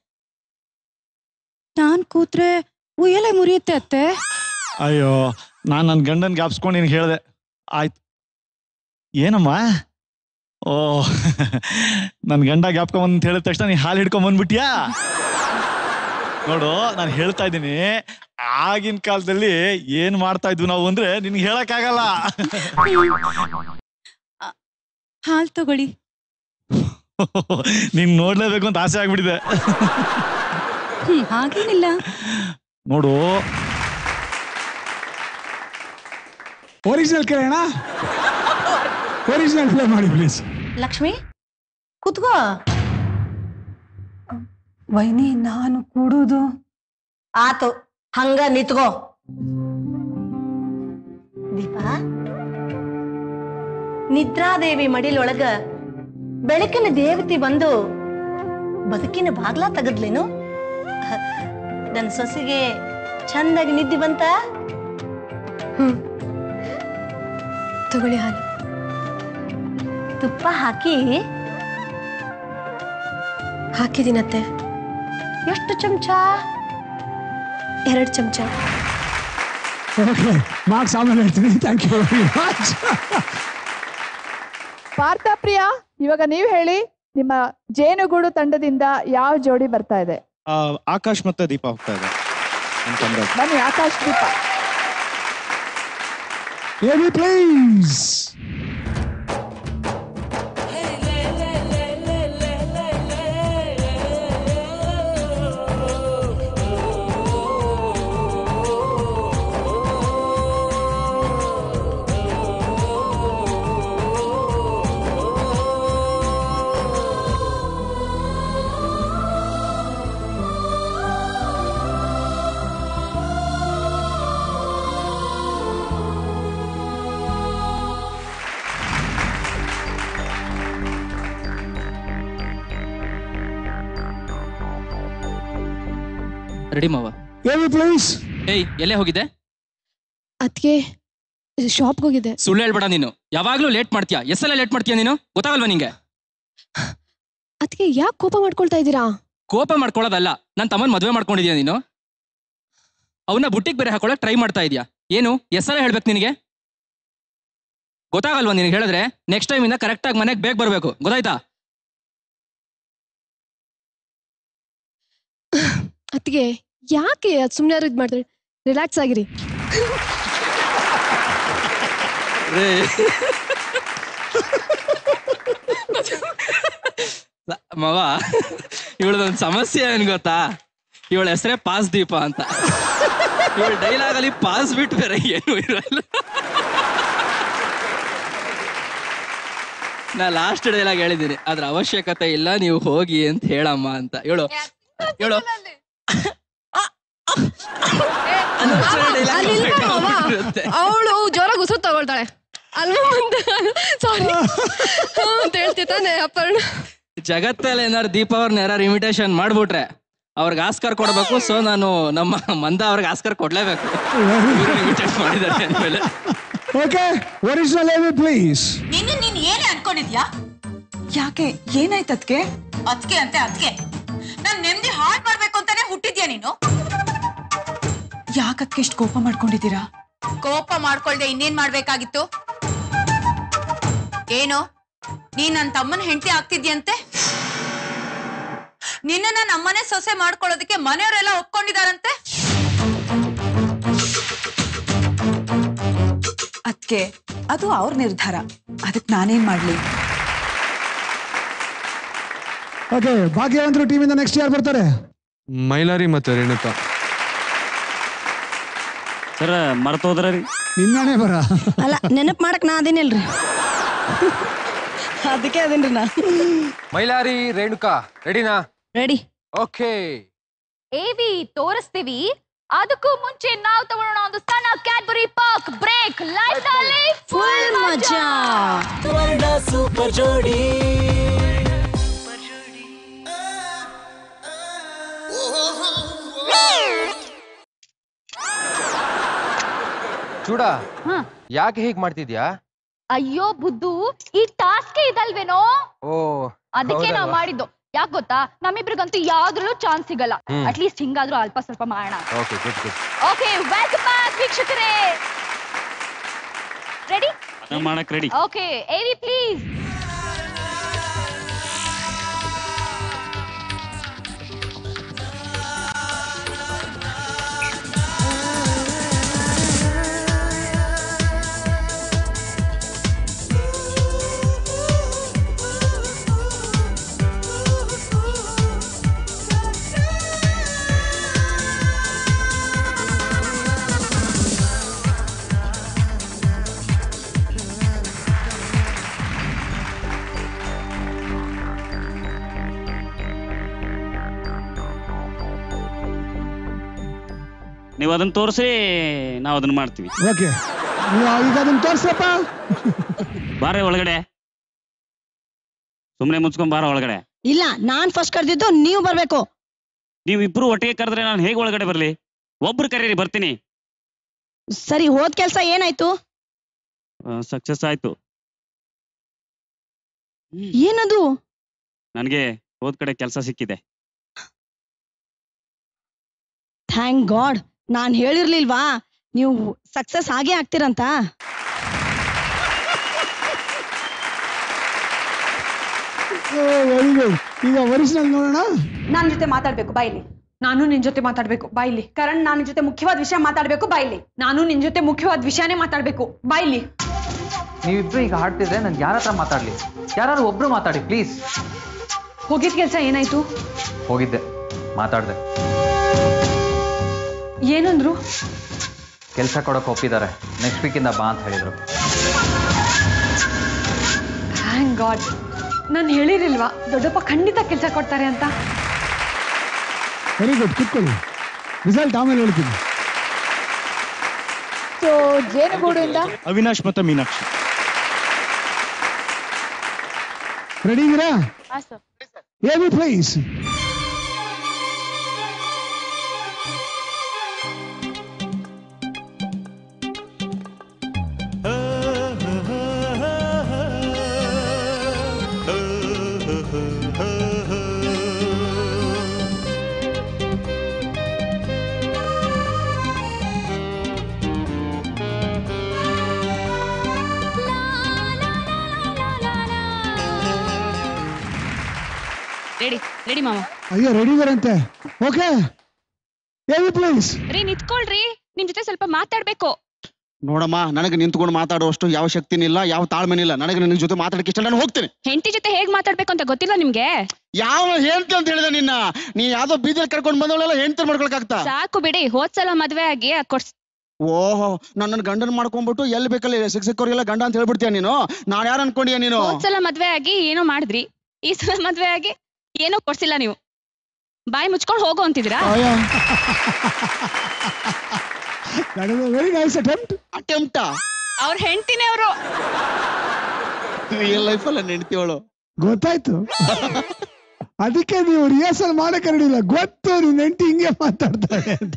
ನಾನ್ ಕೂತ್ರೆ ಉಯ್ಯಲೆ ಮುರಿಯುತ್ತೆ ಅತ್ತೆ ಅಯ್ಯೋ ನಾನು ನನ್ನ ಗಂಡನ್ ಗಾಪ್ಸ್ಕೊಂಡು ನಿನ್ಗೆ ಹೇಳ್ದೆ ಆಯ್ತು ಏನಮ್ಮ ಓ ನನ್ನ ಗಂಡ ಜ್ಞಾಪ್ಕೊಂಬಂದು ಅಂತ ಹೇಳಿದ ತಕ್ಷಣ ನೀ ಹಾಲು ಹಿಡ್ಕೊಂಡ್ ಬಂದ್ಬಿಟ್ಯಾ ನೋಡು ನಾನು ಹೇಳ್ತಾ ಇದ್ದೀನಿ ಆಗಿನ ಕಾಲದಲ್ಲಿ ಏನ್ ಮಾಡ್ತಾ ಇದ್ವಿ ನಾವು ಅಂದ್ರೆ ನಿನ್ಗೆ ಹೇಳಕ್ಕಾಗಲ್ಲ ಹಾಲ್ ತಗೊಳ್ಳಿ ನೀನ್ ನೋಡ್ಲೇಬೇಕು ಅಂತ ಆಸೆ ಆಗ್ಬಿಟ್ಟಿದೆ ಹ್ಮ್ ಹಾಗೇನಿಲ್ಲ ನೋಡು ಒರಿಜಿನಲ್ ಕೇಳೋಣ ಒರಿಜಿನಲ್ ಪ್ಲೇ ಮಾಡಿ ಪ್ಲೀಸ್ ಲಕ್ಷ್ಮಿ ಕುತ್ಕೋ ವೈನಿ ನಾನು ಕೂಡುದು ಆತು ಹಂಗ ನಿತ್ಕೋ ದೀಪ ನಿದ್ರಾದೇವಿ ಮಡಿಲೊಳಗ ಬೆಳಕಿನ ದೇವತೆ ಬಂದು ಬದುಕಿನ ಬಾಗ್ಲ ತೆಗದ್ಲೇನು ನನ್ನ ಸೊಸೆಗೆ ಚಂದಾಗಿ ನಿದ್ದೆ ಬಂತ ತಗೊಳ್ಳಿ ಹಾಲು ತುಪ್ಪ ಹಾಕಿ ಹಾಕಿದಿನತ್ತೆ ಎಷ್ಟು ಚಮಚ ಎರಡು ಚಮಚ ಓಕೆ ಮಾರ್ಕ್ಸ್ ಆಮೇಲೆ ಹೇಳ್ತೀನಿ thank you very much Partha Priya ಇವಾಗ ನೀವ್ ಹೇಳಿ ನಿಮ್ಮ ಜೇನುಗೂಡು ತಂಡದಿಂದ ಯಾವ ಜೋಡಿ ಬರ್ತಾ ಇದೆ ಆ, ಆಕಾಶ್ ಮತ್ತೆ ದೀಪ ಹೋಗ್ತಾ ಇದೆ ನನ್ ತಂಡ ಬನ್ನಿ Akash Deepa AV please ready ಮಾವ ಎವಿ ಪ್ಲೀಸ್ ಏಯ್ ಎಲ್ಲೇ ಹೋಗಿದ್ದೆ ಅದಕ್ಕೆ ಶಾಪ್ಗೆ ಹೋಗಿದ್ದೆ ಸುಳ್ಳು ಹೇಳ್ಬೇಡ ನೀನು ಯಾವಾಗ್ಲೂ ಲೇಟ್ ಮಾಡ್ತೀಯಾ ಎಷ್ಟೆಲ್ಲ ಲೇಟ್ ಮಾಡ್ತೀಯ ನೀನು ಗೊತ್ತಾಗಲ್ವಾ ನಿಂಗೆ ಅದಕ್ಕೆ ಯಾಕೆ ಕೋಪ ಮಾಡ್ಕೊಳ್ತಾ ಇದ್ದೀರಾ ಕೋಪ ಮಾಡ್ಕೊಳ್ಳೋದಲ್ಲ ನನ್ನ ತಮ್ಮನ್ ಮದ್ವೆ ಮಾಡ್ಕೊಂಡಿದ್ಯಾ ನೀನು ಅವನ್ನ ಬುಟ್ಟಿಗೆ ಬೇರೆ ಹಾಕೊಳಕ್ ಟ್ರೈ ಮಾಡ್ತಾ ಇದೀಯಾ ಏನು ಎಷ್ಟೆಲ್ಲ ಹೇಳ್ಬೇಕು ನಿನಗೆ ಗೊತ್ತಾಗಲ್ವಾ ನಿನಗೆ ಹೇಳಿದ್ರೆ ನೆಕ್ಸ್ಟ್ ಟೈಮ್ ಇಂದ ಕರೆಕ್ಟ್ ಆಗಿ ಮನೆಗೆ ಬೇಗ ಬರ್ಬೇಕು ಗೊತ್ತಾಯ್ತಾ ಅದಕ್ಕೆ ಯಾಕೆ ಅದು ಸುಮ್ಮನೆ ಇದು ಮಾಡ್ತಾರೆ ರಿಲ್ಯಾಕ್ಸ್ ಆಗಿರಿ ರೇ ಮವ ಇವಳದೊಂದು ಸಮಸ್ಯೆ ಏನ್ ಗೊತ್ತಾ ಇವಳ ಹೆಸರೇ ಪಾಸ್ ದೀಪ ಅಂತ ಇವಳ ಡೈಲಾಗ್ ಅಲ್ಲಿ ಪಾಸ್ ಬಿಟ್ಟು ಬೇರೆ ಏನು ಇರಲ್ಲ ನಾ ಲಾಸ್ಟ್ ಡೈಲಾಗ್ ಹೇಳಿದ್ದೀನಿ ಅದ್ರ ಅವಶ್ಯಕತೆ ಇಲ್ಲ ನೀವು ಹೋಗಿ ಅಂತ ಹೇಳಮ್ಮ ಅಂತ ಹೇಳು ಹೇಳು ಅವಳು ಜೋರಾಗಿ ಉಸಿರು ತಗೊಳ್ತಾಳೆ ಅಲ್ವಾ ಸಾರಿ ಅಂತ ಹೇಳ್ತಿ ತಾನೆ ಅಪ್ಪರ್ಣ ಜಗತ್ತಲ್ಲಿ ಏನಾರು ದೀಪ ಅವ್ರನ್ನ ಯಾರು ಇಮಿಟೇಷನ್ ಮಾಡ್ಬಿಟ್ರೆ ಅವ್ರಿಗೆ ಆಸ್ಕರ್ ಕೊಡ್ಬೇಕು ಸೊ ನಾನು ನಮ್ಮ ಮಂದ ಅವ್ರಿಗೆ ಆಸ್ಕರ್ ಕೊಡ್ಲೇಬೇಕು ಇಮಿಟೇಟ್ ಮಾಡಿದ್ದಾರೆ ಅಂದ್ಮೇಲೆ ಓಕೆ ಒರಿಜಿನಲ್ ಎವಿ ಪ್ಲೀಸ್ ನಿನ್ನ ನೀನ್ ಏನೇ ಅನ್ಕೊಂಡಿದ್ಯಾ ಯಾಕೆ ಏನಾಯ್ತು ಅದಕ್ಕೆ ಅದ್ಕೆ ಅಂತೆ ಅದ್ಕೆ ನಾನ್ ನೆಮ್ಮದಿ ಹಾಳ್ ಮಾಡ್ಬೇಕು ಅಂತಾನೆ ಹುಟ್ಟಿದ್ಯಾ ನೀನು ಯಾಕಕ್ಕೆ ಇಷ್ಟು ಕೋಪ ಮಾಡ್ಕೊಂಡಿದ್ದೀರಾ ಕೋಪ ಮಾಡ್ಕೊಳ್ದೆ ಇನ್ನೇನ್ ಮಾಡ್ಬೇಕಾಗಿತ್ತು ಏನು ನೀನ್ ನನ್ ತಮ್ಮನ ಹೆಂಡತಿ ಆಗ್ತಿದ್ಯಂತೆ ನಿನ್ನನ್ನ ನಮ್ಮನೆ ಸೊಸೆ ಮಾಡ್ಕೊಳ್ಳೋದಕ್ಕೆ ಮನೆಯವರೆಲ್ಲ ಒಪ್ಕೊಂಡಿದಾರಂತೆ ಅದಕ್ಕೆ ಅದು ಅವ್ರ ನಿರ್ಧಾರ ಅದಕ್ಕೆ ನಾನೇನ್ ಮಾಡ್ಲಿ ಓಕೆ ಭಾಗ್ಯವಂತರು ಟೀಮಿಂದ ನೆಕ್ಸ್ಟ್ ಯಾರು ಬರ್ತಾರೆ ಮೈಲಾರಿ ಮತ್ತು ರೇಣುಕಾ ಸರ್ ಮರ್ತೋದ್ರ ರೀ ನಿನ್ನೆ ಬರ ಅಲ್ಲ ನೆನಪು ಮಾಡಕ್ ನಾ ಅದೇನಿಲ್ರಿ ಅದಕ್ಕೆ ಅದೇನ್ರಿ ನಾ ಮೈಲಾರಿ ರೇಣುಕಾ ರೆಡಿನಾ ರೆಡಿ ಓಕೆ ಏವಿ ತೋರಿಸ್ತೀವಿ ಅದಕ್ಕೂ ಮುಂಚೆ ನಾವು ತಗೊಳ್ಳೋಣ ಒಂದು ಸಣ್ಣ ಕ್ಯಾಡ್ಬರಿ ಪಾಕ್ ಬ್ರೇಕ್ ಲೈಫ್ ನಲ್ಲಿ ಫುಲ್ ಮಜಾ ಸೂಪರ್ ಜೋಡಿ ಚೂಡ ಹಾ. ಯಾಕೆ ಹೀಗ್ ಮಾಡ್ತಿದ್ಯಾ ಅಯ್ಯೋ ಬುದ್ದು ಈ ಟಾಸ್ಕ್ ಇದಲ್ವೇನೋ ಓ ಅದಕ್ಕೆ ನಾವ್ ಹೌದಲ್ವಾ? ಮಾಡಿದ್ದು ಯಾಕ್ ಗೊತ್ತಾ ನಮ್ಮಿಬ್ರಿಗಂತೂ ಯಾವ್ದ್ರಲ್ಲೂ ಚಾನ್ಸ್ ಸಿಗಲ್ಲ ಹ್ಮ್. ಅಟ್ಲೀಸ್ಟ್ ಹಿಂಗಾದ್ರೂ ಅಲ್ಪ ಸ್ವಲ್ಪ ಮಾಡೋಣ okay good good okay welcome back ವೀಕ್ಷಕರೇ ರೆಡಿ ಅದನ್ನ ಮಾಡಕ್ ರೆಡಿ ಓಕೆ ಏವಿ ಪ್ಲೀಸ್ ನೀವು ಅದನ್ನ ತೋರಿಸಿ ನಾವು ಅದನ್ನ ಮಾಡ್ತೀವಿ ಓಕೆ ನೀವು ಈಗ ಅದನ್ನ ತೋರ್ಸಪ್ಪ ಬಾರೆ ಒಳಗಡೆ ಸುಮ್ಮನೆ ಮುಚ್ಕೊಂಡ್ ಬಾರ ಒಳಗಡೆ ಇಲ್ಲ ನಾನ್ ಫಸ್ಟ್ ಕರೆದಿದ್ದು ನೀವು ಬರ್ಬೇಕು ನೀವು ಇಬ್ರು ಒಟ್ಟಿಗೆ ಕರೆದ್ರೆ ನಾನು ಹೇಗೆ ಒಳಗಡೆ ಬರ್ಲಿ ಒಬ್ರು ಕರೀರಿ ಬರ್ತೀನಿ ಸರಿ ಹೋದ್ ಕೆಲ್ಸ ಏನಾಯ್ತು ಸಕ್ಸಸ್ ಆಯ್ತು ಏನದು ನನಗೆ ಹೋದ್ ಕಡೆ ಕೆಲಸ ಸಿಕ್ಕಿದೆ ಥ್ಯಾಂಕ್ ಗಾಡ್ ನಾನ್ ಹೇಳಿರ್ಲಿಲ್ವಾ ನೀವು ಸಕ್ಸಸ್ ಆಗೇ ಆಗ್ತೀರಂತ ವೆರಿ ಗುಡ್ ಈಗ ಒರಿಜಿನಲ್ ನೋಡೋಣ ನನ್ನ ಜೊತೆ ಮಾತಾಡ್ಬೇಕು ಬಾಯ್ಲಿ ನಾನು ನಿನ್ ಜೊತೆ ಮಾತಾಡ್ಬೇಕು ಬಾಯ್ಲಿ ಕರಣ್ ನಾನು ಜೊತೆ ಮುಖ್ಯವಾದ ವಿಷಯ ಮಾತಾಡ್ಬೇಕು ಬಾಯ್ಲಿ ನಾನು ನಿನ್ ಜೊತೆ ಮುಖ್ಯವಾದ ವಿಷಯನೇ ಮಾತಾಡ್ಬೇಕು ಬಾಯ್ಲಿ ನೀವಿಬ್ರು ಈಗ ಹಾಡ್ತಿದ್ರೆ ನನ್ಗೆ ಯಾರ ಹತ್ರ ಮಾತಾಡ್ಲಿ ಯಾರು ಒಬ್ರು ಮಾತಾಡಿ ಪ್ಲೀಸ್ ಹೋಗಿದ್ ಕೆಲ್ಸ ಏನಾಯ್ತು ಹೋಗಿದ್ದೆ ಮಾತಾಡ್ದೆ ಏನಂದ್ರು ಕೆಲಸ ಕೊಡೋಕೆ ಒಪ್ಪಿದ್ದಾರೆ ನೆಕ್ಸ್ಟ್ ವೀಕಿಂದ ಬಾ ಅಂತ ಹೇಳಿದ್ರು ಥ್ಯಾಂಕ್ ಗಾಡ್ ನಾನು ಹೇಳಿರಿಲ್ವಾ ದೊಡ್ಡಪ್ಪ ಖಂಡಿತ ಕೆಲಸ ಕೊಡ್ತಾರೆ ಅಂತ ವೆರಿ ಗುಡ್ ಕುತ್ಕೊಳ್ಳಿ ರಿಸಲ್ಟ್ ಆಮೇಲೆ ಹೇಳ್ತೀನಿ ಸೊ ಜೇನುಗೂಡಿಂದ ಅವಿನಾಶ್ ಮತ್ತೆ ಮೀನಾಕ್ಷಿ ರೆಡಿ ಇದೀರಾ A B please ready ready ಮಾವ ಅಯ್ಯೋ ರೆಡಿ ಇದರಂತೆ ಓಕೆ ಎ ಬಿ ಪ್ಲೀಸ್ ರೀ ನಿಂತ್ಕೊಳ್ರಿ ನಿಮ್ ಜೊತೆ ಸ್ವಲ್ಪ ಮಾತಾಡ್ಬೇಕು ನೋಡಮ್ಮ ನನಗೆ ನಿಂತ್ಕೊಂಡು ಮಾತಾಡುವಷ್ಟು ಯಾವ ಶಕ್ತಿನಿಲ್ಲ ಯಾವ ತಾಳ್ಮೆನಿಲ್ಲ ನನಗೆ ನಿನ್ನ ಜೊತೆ ಮಾತಾಡಕ್ಕೆ ಇಷ್ಟ ನಾನು ಹೋಗ್ತೇನೆ ಹೆಂಡತಿ ಜೊತೆ ಹೇಗ್ ಮಾತಾಡ್ಬೇಕು ಅಂತ ಗೊತ್ತಿಲ್ಲ ನಿಮ್ಗೆ ಯಾವ ಹೇಳ್ತಿ ಅಂತ ಹೇಳಿದೆ ನಿನ್ನ ನೀ ಯಾವ್ದೋ ಬೀದಿಯಲ್ಲಿ ಕರ್ಕೊಂಡು ಬಂದವಳೆಲ್ಲ ಹೆಂಡ್ತಿ ಮಾಡ್ಕೊಳಕಾಗ್ತಾ ಸಾಕು ಬಿಡಿ ಹೋದ್ಸಲ ಮದ್ವೆ ಆಗಿ ಕೊಡ್ಸ್ ಓಹೋ ನನ್ನ ಗಂಡನ್ ಮಾಡ್ಕೊಂಡ್ಬಿಟ್ಟು ಎಲ್ಲಿ ಬೇಕಲ್ಲ ಸಿಕ್ ಸಿಕ್ಕವ್ರಿಗೆಲ್ಲ ಗಂಡ ಅಂತ ಹೇಳ್ಬಿಡ್ತೀಯ ನೀನು ನಾನ್ ಯಾರು ಅನ್ಕೊಂಡಿಯ ನೀನು ಹೋದ್ಸಲ ಮದ್ವೆ ಆಗಿ ಏನೋ ಮಾಡಿದ್ರಿ ಈ ಸಲ ಮದ್ವೆ ಆಗಿ ಏನೋ ಕೊಡ್ಸಿಲ್ಲ ನೀವು ಬಾಯಿ ಮುಚ್ಕೊಂಡು ಹೋಗು ಅಂತಿದ್ದೀರಾ ವೆರಿ ನೈಸ್ ಅಟೆಂಪ್ಟ್ ಅಟೆಂಪ್ಟ ಅವ್ರ ಹೆಂಡತಿನೇ ಅವರು ರಿಯಲ್ ಲೈಫ್ ಅಲ್ಲ ನೆಂಡ್ತಿವಳು ಗೊತ್ತಾಯ್ತು ಅದಕ್ಕೆ ನೀವು ರಿಹರ್ಸಲ್ ಮಾಡಕ್ಕೆ ರೆಡಿಲ್ಲ ಗೊತ್ತು ನಿನ್ನ ಹೆಂಡತಿ ಹಿಂಗೆ ಮಾತಾಡ್ತಾರೆ ಅಂತ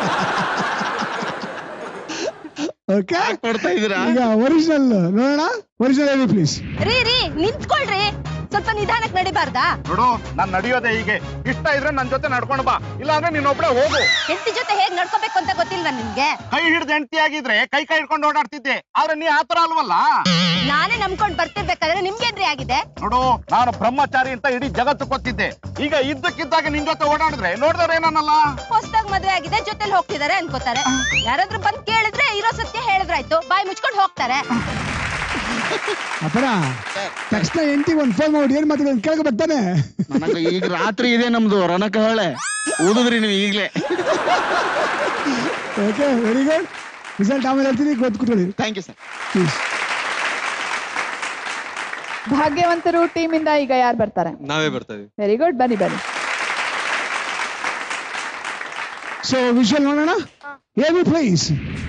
ಓಕೆ ಕೊಡ್ತಾ ಇದೀರಾ ಈಗ ಒರಿಜಿನಲ್ ನೋಡೋಣ ಒರಿಜಿನಲ್ ಹೇಳಿ ಪ್ಲೀಸ್ ರೀ ರೀ ನಿಂತ್ಕೊಳ್ರಿ ಸ್ವಲ್ಪ ನಿಧಾನಕ್ಕೆ ನಡಿಬಾರ್ದಾ ನೋಡು ನಾನ್ ನಡೆಯೋದೇ ಹೀಗೆ ಇಷ್ಟ ಇದ್ರೆ ನನ್ ಜೊತೆ ನಡ್ಕೊಂಡು ಬಾ ಇಲ್ಲ ಅಂದ್ರೆ ನೀನೊಬ್ಳೆ ಹೋಗು ಹೆಂಡತಿ ಜೊತೆ ಹೇಗ್ ನಡ್ಕೋಬೇಕು ಅಂತ ಗೊತ್ತಿಲ್ವಾ ನಿಮ್ಗೆ ಕೈ ಹಿಡ್ದು ಹೆಂಡತಿ ಆಗಿದ್ರೆ ಕೈ ಕೈ ಹಿಡ್ಕೊಂಡು ಓಡಾಡ್ತಿದ್ದೆ ಆದ್ರೆ ನೀ ಆತರ ಅಲ್ವಲ್ಲ ನಾನೇ ನಂಬ್ಕೊಂಡ್ ಬರ್ತಿರ್ಬೇಕಾದ್ರೆ ನಿಮ್ಗೇನ್ರಿ ಆಗಿದೆ ನೋಡು ನಾನು ಬ್ರಹ್ಮಚಾರಿ ಅಂತ ಇಡೀ ಜಗತ್ತು ಗೊತ್ತಿದ್ದೆ ಈಗ ಇದ್ದಕ್ಕಿದ್ದಾಗ ನಿನ್ ಜೊತೆ ಓಡಾಡಿದ್ರೆ ನೋಡಿದವ್ರು ಏನನ್ನಲ್ಲ ಹೊಸ್ದಾಗ್ ಮದ್ವೆ ಆಗಿದೆ ಜೊತೆಲಿ ಹೋಗ್ತಿದಾರೆ ಅನ್ಕೋತಾರೆ ಯಾರಾದ್ರೂ ಬಂದ್ ಕೇಳಿದ್ರೆ ಇರೋ ಸತ್ಯ ಹೇಳಿದ್ರಾಯ್ತು ಬಾಯಿ ಮುಚ್ಕೊಂಡ್ ಹೋಗ್ತಾರೆ ಅಪರ ತಕ್ಷಣ ಹೆಂಡತಿಗೆ ಒಂದು ಫೋನ್ ಮಾಡಿ ಏನ್ ಮಾತಾಡೋದು ಕೇಳಕ ಬರ್ತಾನೆ ನನಗೆ ಈಗ ರಾತ್ರಿ ಇದೆ ನಮ್ದು ರಣಕ ಹೊಳೆ ಊದಿದ್ರಿ ನೀವು ಈಗ್ಲೇ ಓಕೆ ವೆರಿ ಗುಡ್ ರಿಸಲ್ಟ್ ಆಮೇಲೆ ಹೇಳ್ತೀನಿ ಗೊತ್ತು ಕೂತ್ಕೊಳ್ಳಿ ಥ್ಯಾಂಕ್ ಯು ಸರ್ ಪ್ಲೀಸ್ ಭಾಗ್ಯವಂತರು ಟೀಮ್ ಇಂದ ಈಗ ಯಾರು ಬರ್ತಾರೆ ನಾವೇ ಬರ್ತಾ ಇದೀವಿ ವೆರಿ ಗುಡ್ ಬನ್ನಿ ಬನ್ನಿ ಸೊ ವಿಷಲ್ ನೋಡೋಣ ಎ ಬಿ ಪ್ಲೀಸ್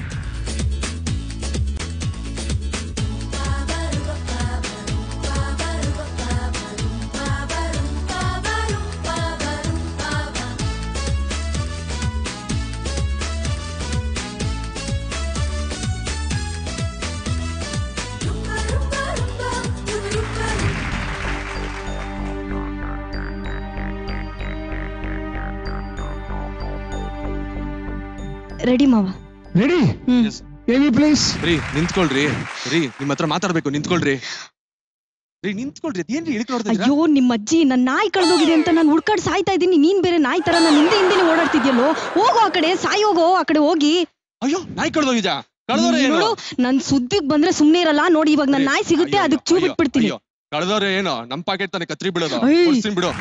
ರೆಡಿ ಮಾವ ರೆಡಿ ಎ ಬಿ ಪ್ಲೀಸ್ ರೀ ನಿಂತ್ಕೊಳ್ರಿ ರೀ ನಿಮ್ ಹತ್ರ ಮಾತಾಡ್ಬೇಕು ನಿಂತ್ಕೊಳ್ರಿ ರೀ ನಿಂತ್ಕೊಳ್ರಿ ಏನ್ರಿ ಇಳಿಕ್ ನೋಡ್ತಾ ಇದೀರಾ? ಅಯ್ಯೋ ನಿಮ್ಮ ಅಜ್ಜಿ ನನ್ ನಾಯಿ ಕಳೆದೋಗಿದೆ ಅಂತ ನಾನು ಹುಡ್ಕಾಡ್ ಸಾಯ್ತಾ ಇದ್ದೀನಿ ನೀನ್ ಬೇರೆ ನಾಯಿ ತರ ನಾನು ಹಿಂದೆ ಹಿಂದೆನೆ ಓಡಾಡ್ತಿದ್ಯಲ್ಲೋ ಹೋಗೋ ಆ ಕಡೆ ಸಾಯಿ ಹೋಗೋ ಆ ಕಡೆ ಹೋಗಿ ಅಯ್ಯೋ ನಾಯಿ ಕಳ್ದೋಗಿದ್ಯಾ ಕಳ್ದವ್ರೆ ಏನು ನೋಡು ನನ್ ಸುದ್ದಿಗ್ ಬಂದ್ರೆ ಸುಮ್ನೆ ಇರಲ್ಲ ನೋಡಿ ಇವಾಗ ನನ್ ನಾಯಿ ಸಿಗುತ್ತೆ ಅದಕ್ಕೆ ಚೂ ಬಿಟ್ಬಿಡ್ತೀನಿ ಅಯ್ಯೋ ಕಳ್ದವ್ರೆ ಏನು ನಮ್ ಪಾಕೆಟ್ ತಾನೆ ಕತ್ರಿ ಬಿಡೋದು ಅಯ್ಯ್. ಕೊಡ್ಸ್ತೀನಿ ಬಿಡು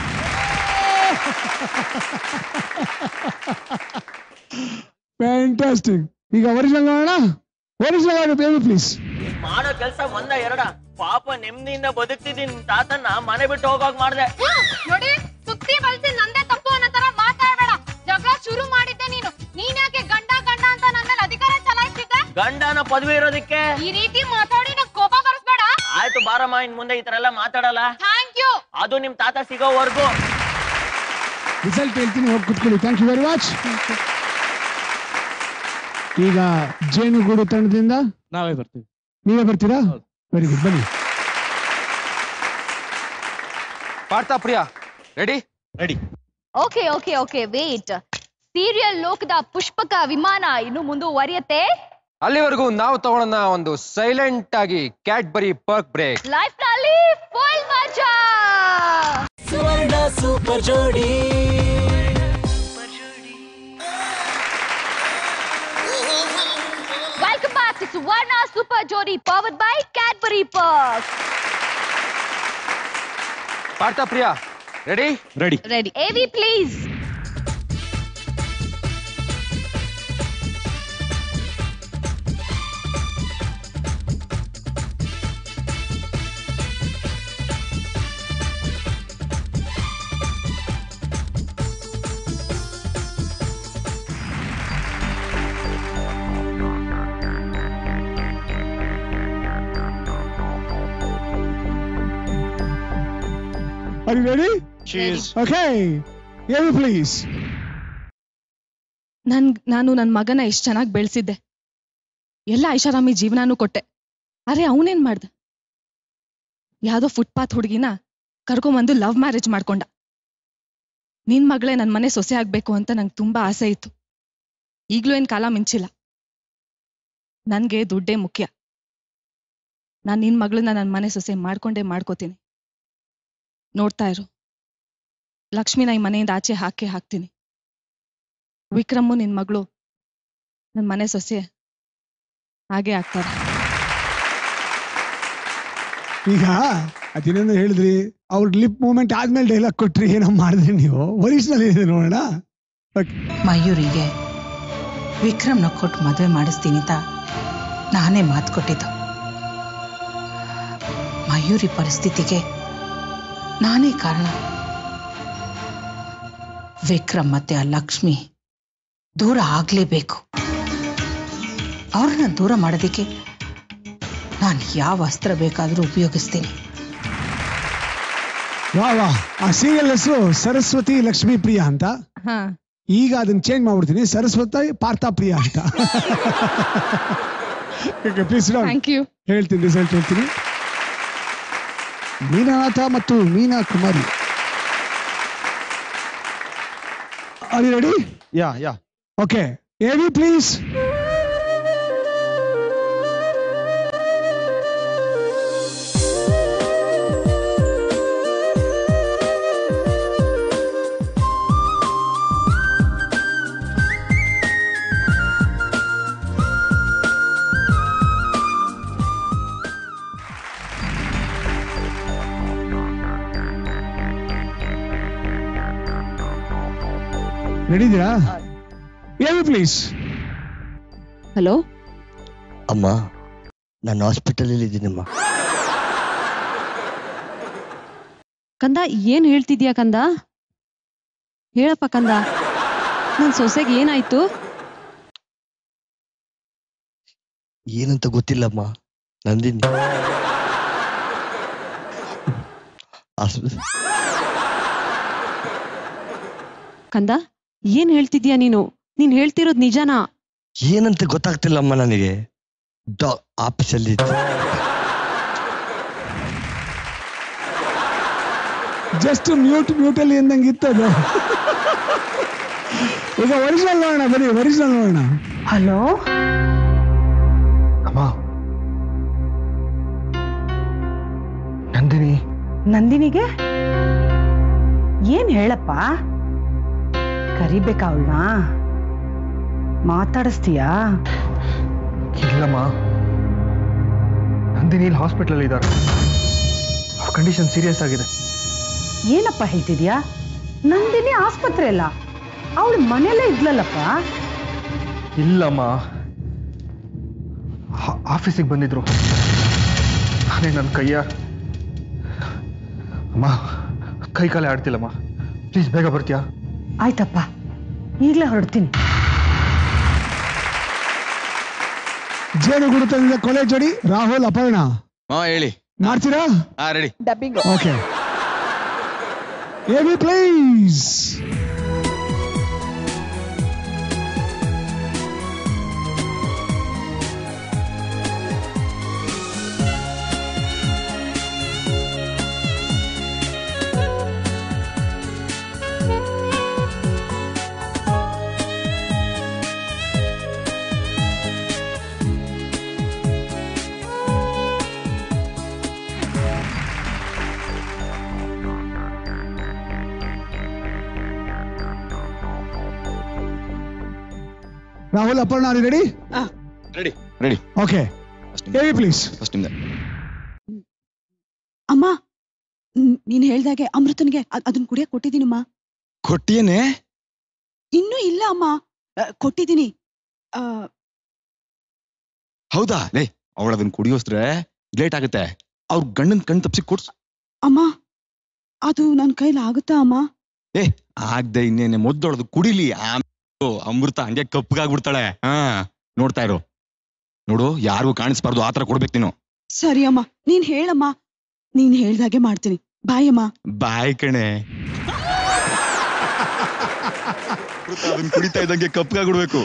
ಫ್ಯಾಂಟಾಸ್ಟಿಕ್ ಈಗ ಒರಿಜಿನಲ್ ನೋಡೋಣ ಒರಿಜಿನಲ್ ಆಗುತ್ತೆ ಎ ಬಿ ಪ್ಲೀಸ್ ಮಾಡೋ ಕೆಲ್ಸ ಒಂದ ಎರಡ ಪಾಪ ನೆಮ್ಮದಿಯಿಂದ ಬದುಕ್ತಿದ್ದೀನಿ ನಿಮ್ ತಾತನ್ನ ಮನೆ ಬಿಟ್ಟು ಹೋಗೋಗ್ ಮಾಡ್ದೆ ನೋಡಿ ಸುತ್ತಿ ಬಲ್ಸಿ ನಂದೇ ತಪ್ಪು ಅನ್ನೋ ತರ ಮಾತಾಡಬೇಡ ಜಗಳ ಶುರು ಮಾಡಿದ್ದೆ ನೀನು ನೀನ್ ಯಾಕೆ ಗಂಡ ಗಂಡ ಅಂತ ನನ್ನ ಮೇಲೆ ಅಧಿಕಾರ ಚಲಾಯಿಸ್ತಿದ್ದೆ ಗಂಡನ ಪದವಿ ಇರೋದಕ್ಕೆ ಈ ರೀತಿ ಮಾತಾಡಿ ನಂಗೆ ಕೋಪ ಬರ್ಸ್ಬೇಡ ಆಯ್ತು ಬಾರಮ್ಮ ಇನ್ ಮುಂದೆ ಈ ತರ ಎಲ್ಲ ಮಾತಾಡಲ್ಲ ಥ್ಯಾಂಕ್ ಯು ಅದು ನಿಮ್ ತಾತ ಸಿಗೋವರ್ಗು ರಿಸಲ್ಟ್ ಹೇಳ್ತೀನಿ ಹೋಗಿ ಕುತ್ಕೊಳ್ಳಿ ಥ್ಯಾಂಕ್ ಯು ವೆರಿ ಮಚ್ ಈಗ ಜೇನುಗೂಡು ತಂಡದಿಂದ ನಾವೇ ಬರ್ತೀವಿ ನೀವೇ ಬರ್ತೀರಾ ವೆರಿ ಗುಡ್ ಬನ್ನಿ Partha Priya ready ready okay okay okay wait serial ಲೋಕದ ಪುಷ್ಪಕ ವಿಮಾನ ಇನ್ನು ಮುಂದುವರಿಯತ್ತೆ ಅಲ್ಲಿವರೆಗೂ ನಾವು ತಗೊಳ್ಳೋಣ ಒಂದು ಸೈಲೆಂಟ್ ಆಗಿ ಕ್ಯಾಡ್ಬರಿ ಪರ್ಕ್ ಬ್ರೇಕ್ ಲೈಫ್ ನಲ್ಲಿ ಫುಲ್ ಮಜಾ ಸುವರ್ಣ ಸೂಪರ್ ಜೋಡಿ welcome back to Suvarna super ಜೋಡಿ powered by Cadbury Perk Partha Priya ready ready ready AV please Are you ready? Cheers. Okay. Hear me please. ನನ್ ನಾನು ನನ್ನ ಮಗನ ಎಷ್ಟು ಚೆನ್ನಾಗಿ ಬೆಳೆಸಿದ್ದೆ ಎಲ್ಲ ಐಷಾರಾಮಿ ಜೀವನಾನು ಕೊಟ್ಟೆ ಅರೆ ಅವನೇನ್ ಮಾಡ್ದ ಯಾವ್ದೋ ಫುಟ್ಪಾತ್ ಹುಡುಗಿನ ಕರ್ಕೊಂಬಂದು ಲವ್ ಮ್ಯಾರೇಜ್ ಮಾಡ್ಕೊಂಡ ನಿನ್ ಮಗಳೇ ನನ್ ಮನೆ ಸೊಸೆ ಆಗ್ಬೇಕು ಅಂತ ನಂಗೆ ತುಂಬಾ ಆಸೆ ಇತ್ತು ಈಗ್ಲೂ ಏನ್ ಕಾಲ ಮಿಂಚಿಲ್ಲ ನನ್ಗೆ ದುಡ್ಡೇ ಮುಖ್ಯ ನಾನ್ ನಿನ್ ಮಗಳನ್ನ ನನ್ ಮನೆ ಸೊಸೆ ಮಾಡ್ಕೊಂಡೇ ಮಾಡ್ಕೋತೀನಿ ನೋಡ್ತಾ ಇರು ಲಕ್ಷ್ಮಿನ ಈ ಮನೆಯಿಂದ ಆಚೆ ಹಾಕೇ ಹಾಕ್ತೀನಿ ವಿಕ್ರಮ್ಮು ನಿನ್ ಮಗಳು ನನ್ ಮನೆ ಸೊಸೆ ಹಾಗೆ ಆಗ್ತಾರೆ ಈಗ ಅದಿನ್ನೊಂದು ಹೇಳಿದ್ರಿ ಅವ್ರ ಲಿಪ್ ಮೂಮೆಂಟ್ ಆದ್ಮೇಲೆ ಡೈಲಾಗ್ ಕೊಟ್ರಿ ಏನೋ ಮಾಡಿದ್ರಿ ನೀವು ಒರಿಜಿನಲ್ ಇದೆ ನೋಡೋಣ ಮಯೂರಿಗೆ ವಿಕ್ರಮ್ನ ಕೊಟ್ಟು ಮದುವೆ ಮಾಡಿಸ್ತೀನಿ ಅಂತ ನಾನೇ ಮಾತು ಕೊಟ್ಟಿದ್ದು ಮಯೂರಿ ಪರಿಸ್ಥಿತಿಗೆ ನಾನೇ ಕಾರಣ ವಿಕ್ರಮ್ ಮತ್ತೆ ಆ ಲಕ್ಷ್ಮಿ ದೂರ ಆಗ್ಲೇಬೇಕು ಅವ್ರನ್ನ ದೂರ ಮಾಡೋದಕ್ಕೆ ನಾನು ಯಾವ ಅಸ್ತ್ರ ಬೇಕಾದರೂ ಉಪಯೋಗಿಸ್ತೀನಿ ವಾ ವಾ ಆ ಸೀರಿಯಲ್ ಹೆಸರು ಸರಸ್ವತಿ ಲಕ್ಷ್ಮೀ ಪ್ರಿಯ ಅಂತ ಹಾ ಈಗ ಅದನ್ನ ಚೇಂಜ್ ಮಾಡ್ಬಿಡ್ತೀನಿ ಸರಸ್ವತಿ ಪಾರ್ಥ ಪ್ರಿಯ ಅಂತ ಪ್ಲೀಸ್ ಥ್ಯಾಂಕ್ ಯು ಹೇಳ್ತೀನಿ ರಿಸಲ್ಟ್ ಹೇಳ್ತೀನಿ ಮೀನಾನಾಥ ಮತ್ತು Meena Kumari are you ready yeah yeah okay AV please ರೆಡಿದ್ದೀರಾ ಎವಿ ಪ್ಲೀಸ್ ಹಲೋ ಅಮ್ಮ ನಾನು ಹಾಸ್ಪಿಟಲಲ್ಲಿ ಇದ್ದೀನಮ್ಮ ಕಂದ ಏನ್ ಹೇಳ್ತಿದ್ಯಾ ಕಂದ ಹೇಳಪ್ಪ ಕಂದ ನನ್ ಸೊಸೆಗೆ ಏನಾಯ್ತು ಏನಂತ ಗೊತ್ತಿಲ್ಲಮ್ಮ ನಂದಿನಿ ಆಸ್ಪ- ಕಂದ ಏನ್ ಹೇಳ್ತಿದ್ಯಾ ನೀನು ನೀನ್ ಹೇಳ್ತಿರೋದ್ ನಿಜನಾ ಏನಂತ ಗೊತ್ತಾಗ್ತಿಲ್ಲಮ್ಮ ನನಗೆ ಡಾ ಆಫೀಸಲ್ಲಿ ಇದ್ದೆ. ಜಸ್ಟ್ ಮ್ಯೂಟ್ ಮ್ಯೂಟ್ ಅಲ್ಲಿ ಎಂದಂಗೆ ಇತ್ತದು ಈಗ ಒರಿಜಿನಲ್ ನೋಡೋಣ ಬನ್ನಿ ಒರಿಜಿನಲ್ ನೋಡೋಣ ಹಲೋ ಅಮ್ಮ ನಂದಿನಿ ನಂದಿನಿಗೆ ಏನ್ ಹೇಳಪ್ಪ ಕರಿಬೇಕಾ ಅವಳನ್ನ ಮಾತಾಡಿಸ್ತೀಯಾ ಇಲ್ಲಮ್ಮ ನಂದಿನಿ ಇಲ್ಲಿ ಹಾಸ್ಪಿಟಲ್ ಇದ್ದಾರೆ ಅವ್ರ ಕಂಡೀಷನ್ ಸೀರಿಯಸ್ ಆಗಿದೆ ಏನಪ್ಪ ಹೇಳ್ತಿದ್ಯಾ ನಂದಿನಿ ಆಸ್ಪತ್ರೆ ಅಲ್ಲ ಅವಳು ಮನೆಯಲ್ಲೇ ಇದ್ಲಲ್ಲಪ್ಪ ಇಲ್ಲಮ್ಮ ಆಫೀಸಿಗೆ ಬಂದಿದ್ರು ನಾನೇ ನನ್ನ ಕೈಯ ಅಮ್ಮ ಕೈ ಕಾಲೇ ಆಡ್ತಿಲ್ಲಮ್ಮ ಪ್ಲೀಸ್ ಬೇಗ ಬರ್ತೀಯಾ ಆಯ್ತಪ್ಪ ಈಗಲೇ ಹೊರಡ್ತೀನಿ ಜೇನುಗೂಡು ತಂದಿದ್ದ ಕೊಲೆ ಜೋಡಿ ರಾಹುಲ್ ಅಪರ್ಣ ಮಾವ ಹೇಳಿ ಮಾಡ್ತೀರಾ ಹಾ ready dubbing okay AV please Rahul Aparna are ready ready ready okay ಹೇಳಿ ಪ್ಲೀಸ್ ಫಸ್ಟ್ ನಿಮ್ದೆ ಅಮ್ಮ ನ್- ನೀನ್ ಹೇಳ್ದಾಗೆ ಅಮೃತನ್ಗೆ ಅದ್- ಅದನ್ ಕುಡಿಯಕ್ ಕೊಟ್ಟಿದ್ದೀನಮ್ಮ ಕೊಟ್ಟಿಯೇನೆ ಇನ್ನೂ ಇಲ್ಲ ಅಮ್ಮ ಅ, ಕೊಟ್ಟಿದ್ದೀನಿ ಆ, ಹೌದಾ ಲೇ ಅವಳ ಅದನ್ನ ಕುಡಿಯೋಸ್ತ್ರೆ ಲೇಟ್ ಆಗುತ್ತೆ ಅವ್ರ ಗಂಡನ್ ಕಣ್ ತಪ್ಸಿ ಕೊಡ್ಸ್ ಅಮ್ಮ ಅದು ನನ್ ಕೈಲಿ ಆಗುತ್ತಾ ಅಮ್ಮ ಏ ಆಗ್ದೆ ಇನ್ನೇನೆ ಮೊದ್ದೊಳದು ಕುಡಿಲಿ ಆಮೇಲೆ ಅಮೃತ ಹಂಗೆ ಕಪ್ಪಗಾಗ್ಬಿಡ್ತಾಳೆ ಹಾ ನೋಡ್ತಾ ಇರು ನೋಡು ಯಾರಿಗೂ ಕಾಣಿಸ್ಬಾರ್ದು ಆತರ ಕೊಡ್ಬೇಕು ನೀನು ಸರಿ ಅಮ್ಮ ನೀನ್ ಹೇಳಮ್ಮ ನೀನ್ ಹೇಳ್ದಾಗೆ ಮಾಡ್ತೀನಿ ಬಾಯ್ ಅಮ್ಮ ಬಾಯ್ ಕಣೆ ಅಮೃತ ಅದನ್ನ ಕುಡಿತಾ ಇದ್ದಂಗೆ ಕಪ್ಪಗಾಗ್ಬಿಡ್ಬೇಕು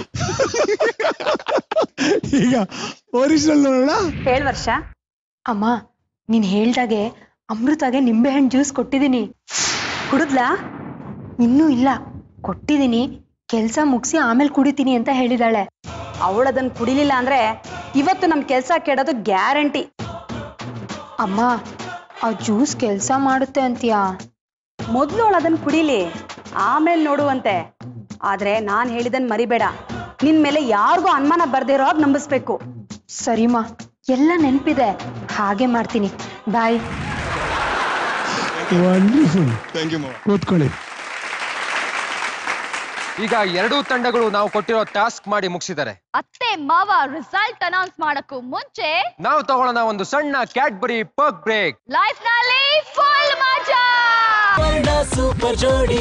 ಈಗ ಒರಿಜಿನಲ್ ನೋಡೋಣ ಹೇಳ್ ವರ್ಷ ಅಮ್ಮ ನೀನ್ ಹೇಳ್ದಾಗೆ ಅಮೃತಾಗೆ ನಿಂಬೆಹಣ್ಣು ಜ್ಯೂಸ್ ಕೊಟ್ಟಿದ್ದೀನಿ ಕುಡಿದ್ಲಾ ಇನ್ನೂ ಇಲ್ಲ ಕೊಟ್ಟಿದ್ದೀನಿ ಕೆಲ್ಸ ಮುಗಿಸಿ ಆಮೇಲೆ ಕುಡಿತೀನಿ ಅಂತ ಹೇಳಿದಾಳೆ ಅವಳು ಅದನ್ನ ಕುಡಿಲಿಲ್ಲ ಅಂದ್ರೆ ಇವತ್ತು ನಮ್ ಕೆಲ್ಸ ಕೆಡೋದು ಗ್ಯಾರಂಟಿ ಅಮ್ಮ ಆ ಜ್ಯೂಸ್ ಕೆಲ್ಸ ಮಾಡುತ್ತೆ ಅಂತೀಯಾ ಮೊದ್ಲು ಅವಳು ಅದನ್ನ ಕುಡಿಲಿ ಆಮೇಲೆ ನೋಡುವಂತೆ ಆದ್ರೆ ನಾನ್ ಹೇಳಿದನ್ ಮರಿಬೇಡ ನಿನ್ ಮೇಲೆ ಯಾರಿಗೂ ಅನುಮಾನ ಬರ್ದಿರೋ ಹಾಗೆ ನಂಬಿಸ್ಬೇಕು ಸರಿಮಾ ಎಲ್ಲ ನೆನ್ಪಿದೆ ಹಾಗೆ ಮಾಡ್ತೀನಿ ಬಾಯ್ ವಂಡರ್ಫುಲ್ ಥ್ಯಾಂಕ್ ಯು ಕೂತ್ಕೊಳ್ಳಿ ಈಗ ಎರಡೂ ತಂಡಗಳು ನಾವು ಕೊಟ್ಟಿರೋ ಟಾಸ್ಕ್ ಮಾಡಿ ಮುಗಿಸಿದ್ದಾರೆ ಅತ್ತೆ ಮಾವ ರಿಸಲ್ಟ್ ಅನೌನ್ಸ್ ಮಾಡಕ್ಕೂ ಮುಂಚೆ ನಾವು ತಗೊಳ್ಳೋಣ ಒಂದು ಸಣ್ಣ ಕ್ಯಾಡ್ಬರಿ ಪರ್ಕ್ ಬ್ರೇಕ್ ಲೈಫ್ ನಲ್ಲಿ ಫುಲ್ ಮಜಾ ಸುವರ್ಣ ಸೂಪರ್ ಜೋಡಿ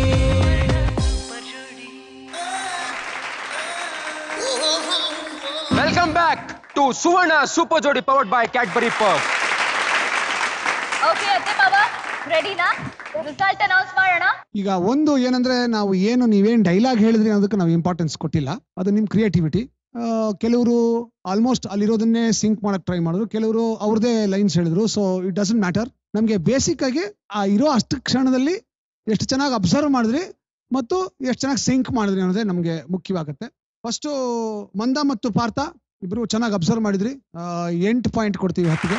welcome back to Suvarna super ಜೋಡಿ powered by Cadbury Perk okay ಅತ್ತೆ ಮಾವ ರೆಡಿನಾ ರಿಸಲ್ಟ್ ಅನೌನ್ಸ್ ಮಾಡೋಣ ಈಗ ಒಂದು ಏನಂದ್ರೆ ನಾವು ಏನು ನೀವೇನ್ ಡೈಲಾಗ್ ಹೇಳಿದ್ರಿ ಅನ್ನೋದಕ್ಕೆ ನಾವು ಇಂಪಾರ್ಟೆನ್ಸ್ ಕೊಟ್ಟಿಲ್ಲ ಅದು ನಿಮ್ ಕ್ರಿಯೇಟಿವಿಟಿ ಕೆಲವರು ಆಲ್ಮೋಸ್ಟ್ ಅಲ್ಲಿರೋದನ್ನೇ ಸಿಂಕ್ ಮಾಡಕ್ ಟ್ರೈ ಮಾಡಿದ್ರು ಕೆಲವರು ಅವ್ರದೇ ಲೈನ್ಸ್ ಹೇಳಿದ್ರು ಸೊ ಇಟ್ ಡಸಂಟ್ ಮ್ಯಾಟರ್ ನಮಗೆ ಬೇಸಿಕ್ ಆಗಿ ಆ ಇರೋ ಅಷ್ಟು ಕ್ಷಣದಲ್ಲಿ ಎಷ್ಟು ಚೆನ್ನಾಗಿ ಅಬ್ಸರ್ವ್ ಮಾಡಿದ್ರಿ ಮತ್ತು ಎಷ್ಟು ಚೆನ್ನಾಗಿ ಸಿಂಕ್ ಮಾಡಿದ್ರಿ ಅನ್ನೋದೇ ನಮಗೆ ಮುಖ್ಯವಾಗುತ್ತೆ ಫಸ್ಟು ಮಂದ ಮತ್ತು ಪಾರ್ಥ ಇಬ್ರು ಚೆನ್ನಾಗಿ ಅಬ್ಸರ್ವ್ ಮಾಡಿದ್ರಿ ಆ, ಎಂಟು ಪಾಯಿಂಟ್ ಕೊಡ್ತೀವಿ ಹತ್ತಿಗೆ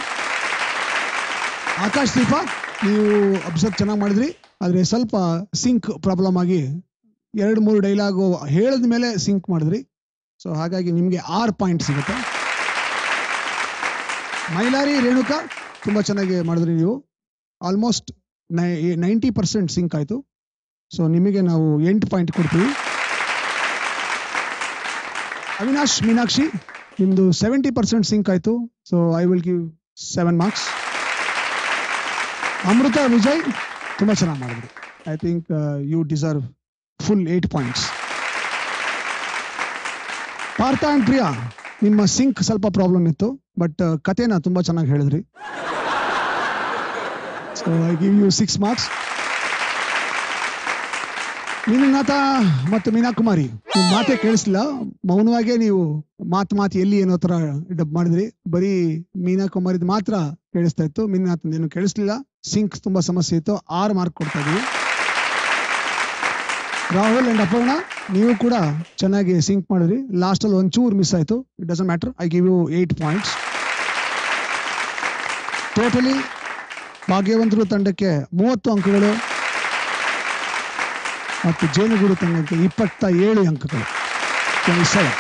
ಆಕಾಶ್ ದೀಪ ನೀವು ಅಬ್ಸರ್ವ್ ಚೆನ್ನಾಗಿ ಮಾಡಿದ್ರಿ ಆದ್ರೆ ಸ್ವಲ್ಪ ಸಿಂಕ್ ಪ್ರಾಬ್ಲಮ್ ಆಗಿ ಎರಡು ಮೂರು ಡೈಲಾಗು ಹೇಳಿದ ಮೇಲೆ ಸಿಂಕ್ ಮಾಡಿದ್ರಿ ಸೊ ಹಾಗಾಗಿ ನಿಮಗೆ ಆರು ಪಾಯಿಂಟ್ ಸಿಗುತ್ತೆ ಮೈಲಾರಿ ರೇಣುಕಾ ತುಂಬ ಚೆನ್ನಾಗಿ ಮಾಡಿದ್ರಿ ನೀವು ಆಲ್ಮೋಸ್ಟ್ ನೈ ನೈಂಟಿ ಪರ್ಸೆಂಟ್ ಸಿಂಕ್ ಆಯಿತು ಸೊ ನಿಮಗೆ ನಾವು ಎಂಟು ಪಾಯಿಂಟ್ ಕೊಡ್ತೀವಿ ಅವಿನಾಶ್ ಮೀನಾಕ್ಷಿ ನಿಮ್ಮದು ಸೆವೆಂಟಿ ಪರ್ಸೆಂಟ್ ಸಿಂಕ್ ಆಯಿತು so I will give seven marks Amrita Vijay ತುಂಬ ಚೆನ್ನಾಗಿ ಮಾಡಿದ್ರಿ I think you deserve full eight points Partha and Priya ನಿಮ್ಮ ಸಿಂಕ್ ಸ್ವಲ್ಪ ಪ್ರಾಬ್ಲಮ್ ಇತ್ತು ಬಟ್ ಕತೆನ ತುಂಬ ಚೆನ್ನಾಗಿ ಹೇಳಿದ್ರಿ so I give you six marks Meenanatha ಮತ್ತು ಮೀನಾ ಕುಮಾರಿ ನಿಮ್ ಮಾತೇ ಕೇಳಿಸ್ಲಿಲ್ಲ ಮೌನವಾಗೇ ನೀವು ಮಾತು ಮಾತು ಎಲ್ಲಿ ಏನೋ ತರ ಡಬ್ ಮಾಡಿದ್ರಿ ಬರೀ ಮೀನಾ ಕುಮಾರಿದ್ ಮಾತ್ರ ಕೇಳಿಸ್ತಾ ಇತ್ತು ಮೀನುನಾಥ್ ಏನು ಕೇಳಿಸ್ಲಿಲ್ಲ ಸಿಂಕ್ ತುಂಬಾ ಸಮಸ್ಯೆ ಇತ್ತು ಆರು ಮಾರ್ಕ್ ಕೊಡ್ತಾ ಇದೀವಿ ರಾಹುಲ್ ಅಂಡ್ ಅಪರ್ಣ ನೀವು ಕೂಡ ಚೆನ್ನಾಗಿ ಸಿಂಕ್ ಮಾಡಿದ್ರಿ ಲಾಸ್ಟ್ ಅಲ್ಲಿ ಒಂಚೂರು ಮಿಸ್ ಆಯ್ತು it doesn't matter I give you eight points totally ಭಾಗ್ಯವಂತರು ತಂಡಕ್ಕೆ ಮೂವತ್ತು ಅಂಕಗಳು ಮತ್ತು ಜೇನುಗೂಡು ತಂಡಕ್ಕೆ ಇಪ್ಪತ್ತ ಏಳು ಅಂಕಗಳು twenty seven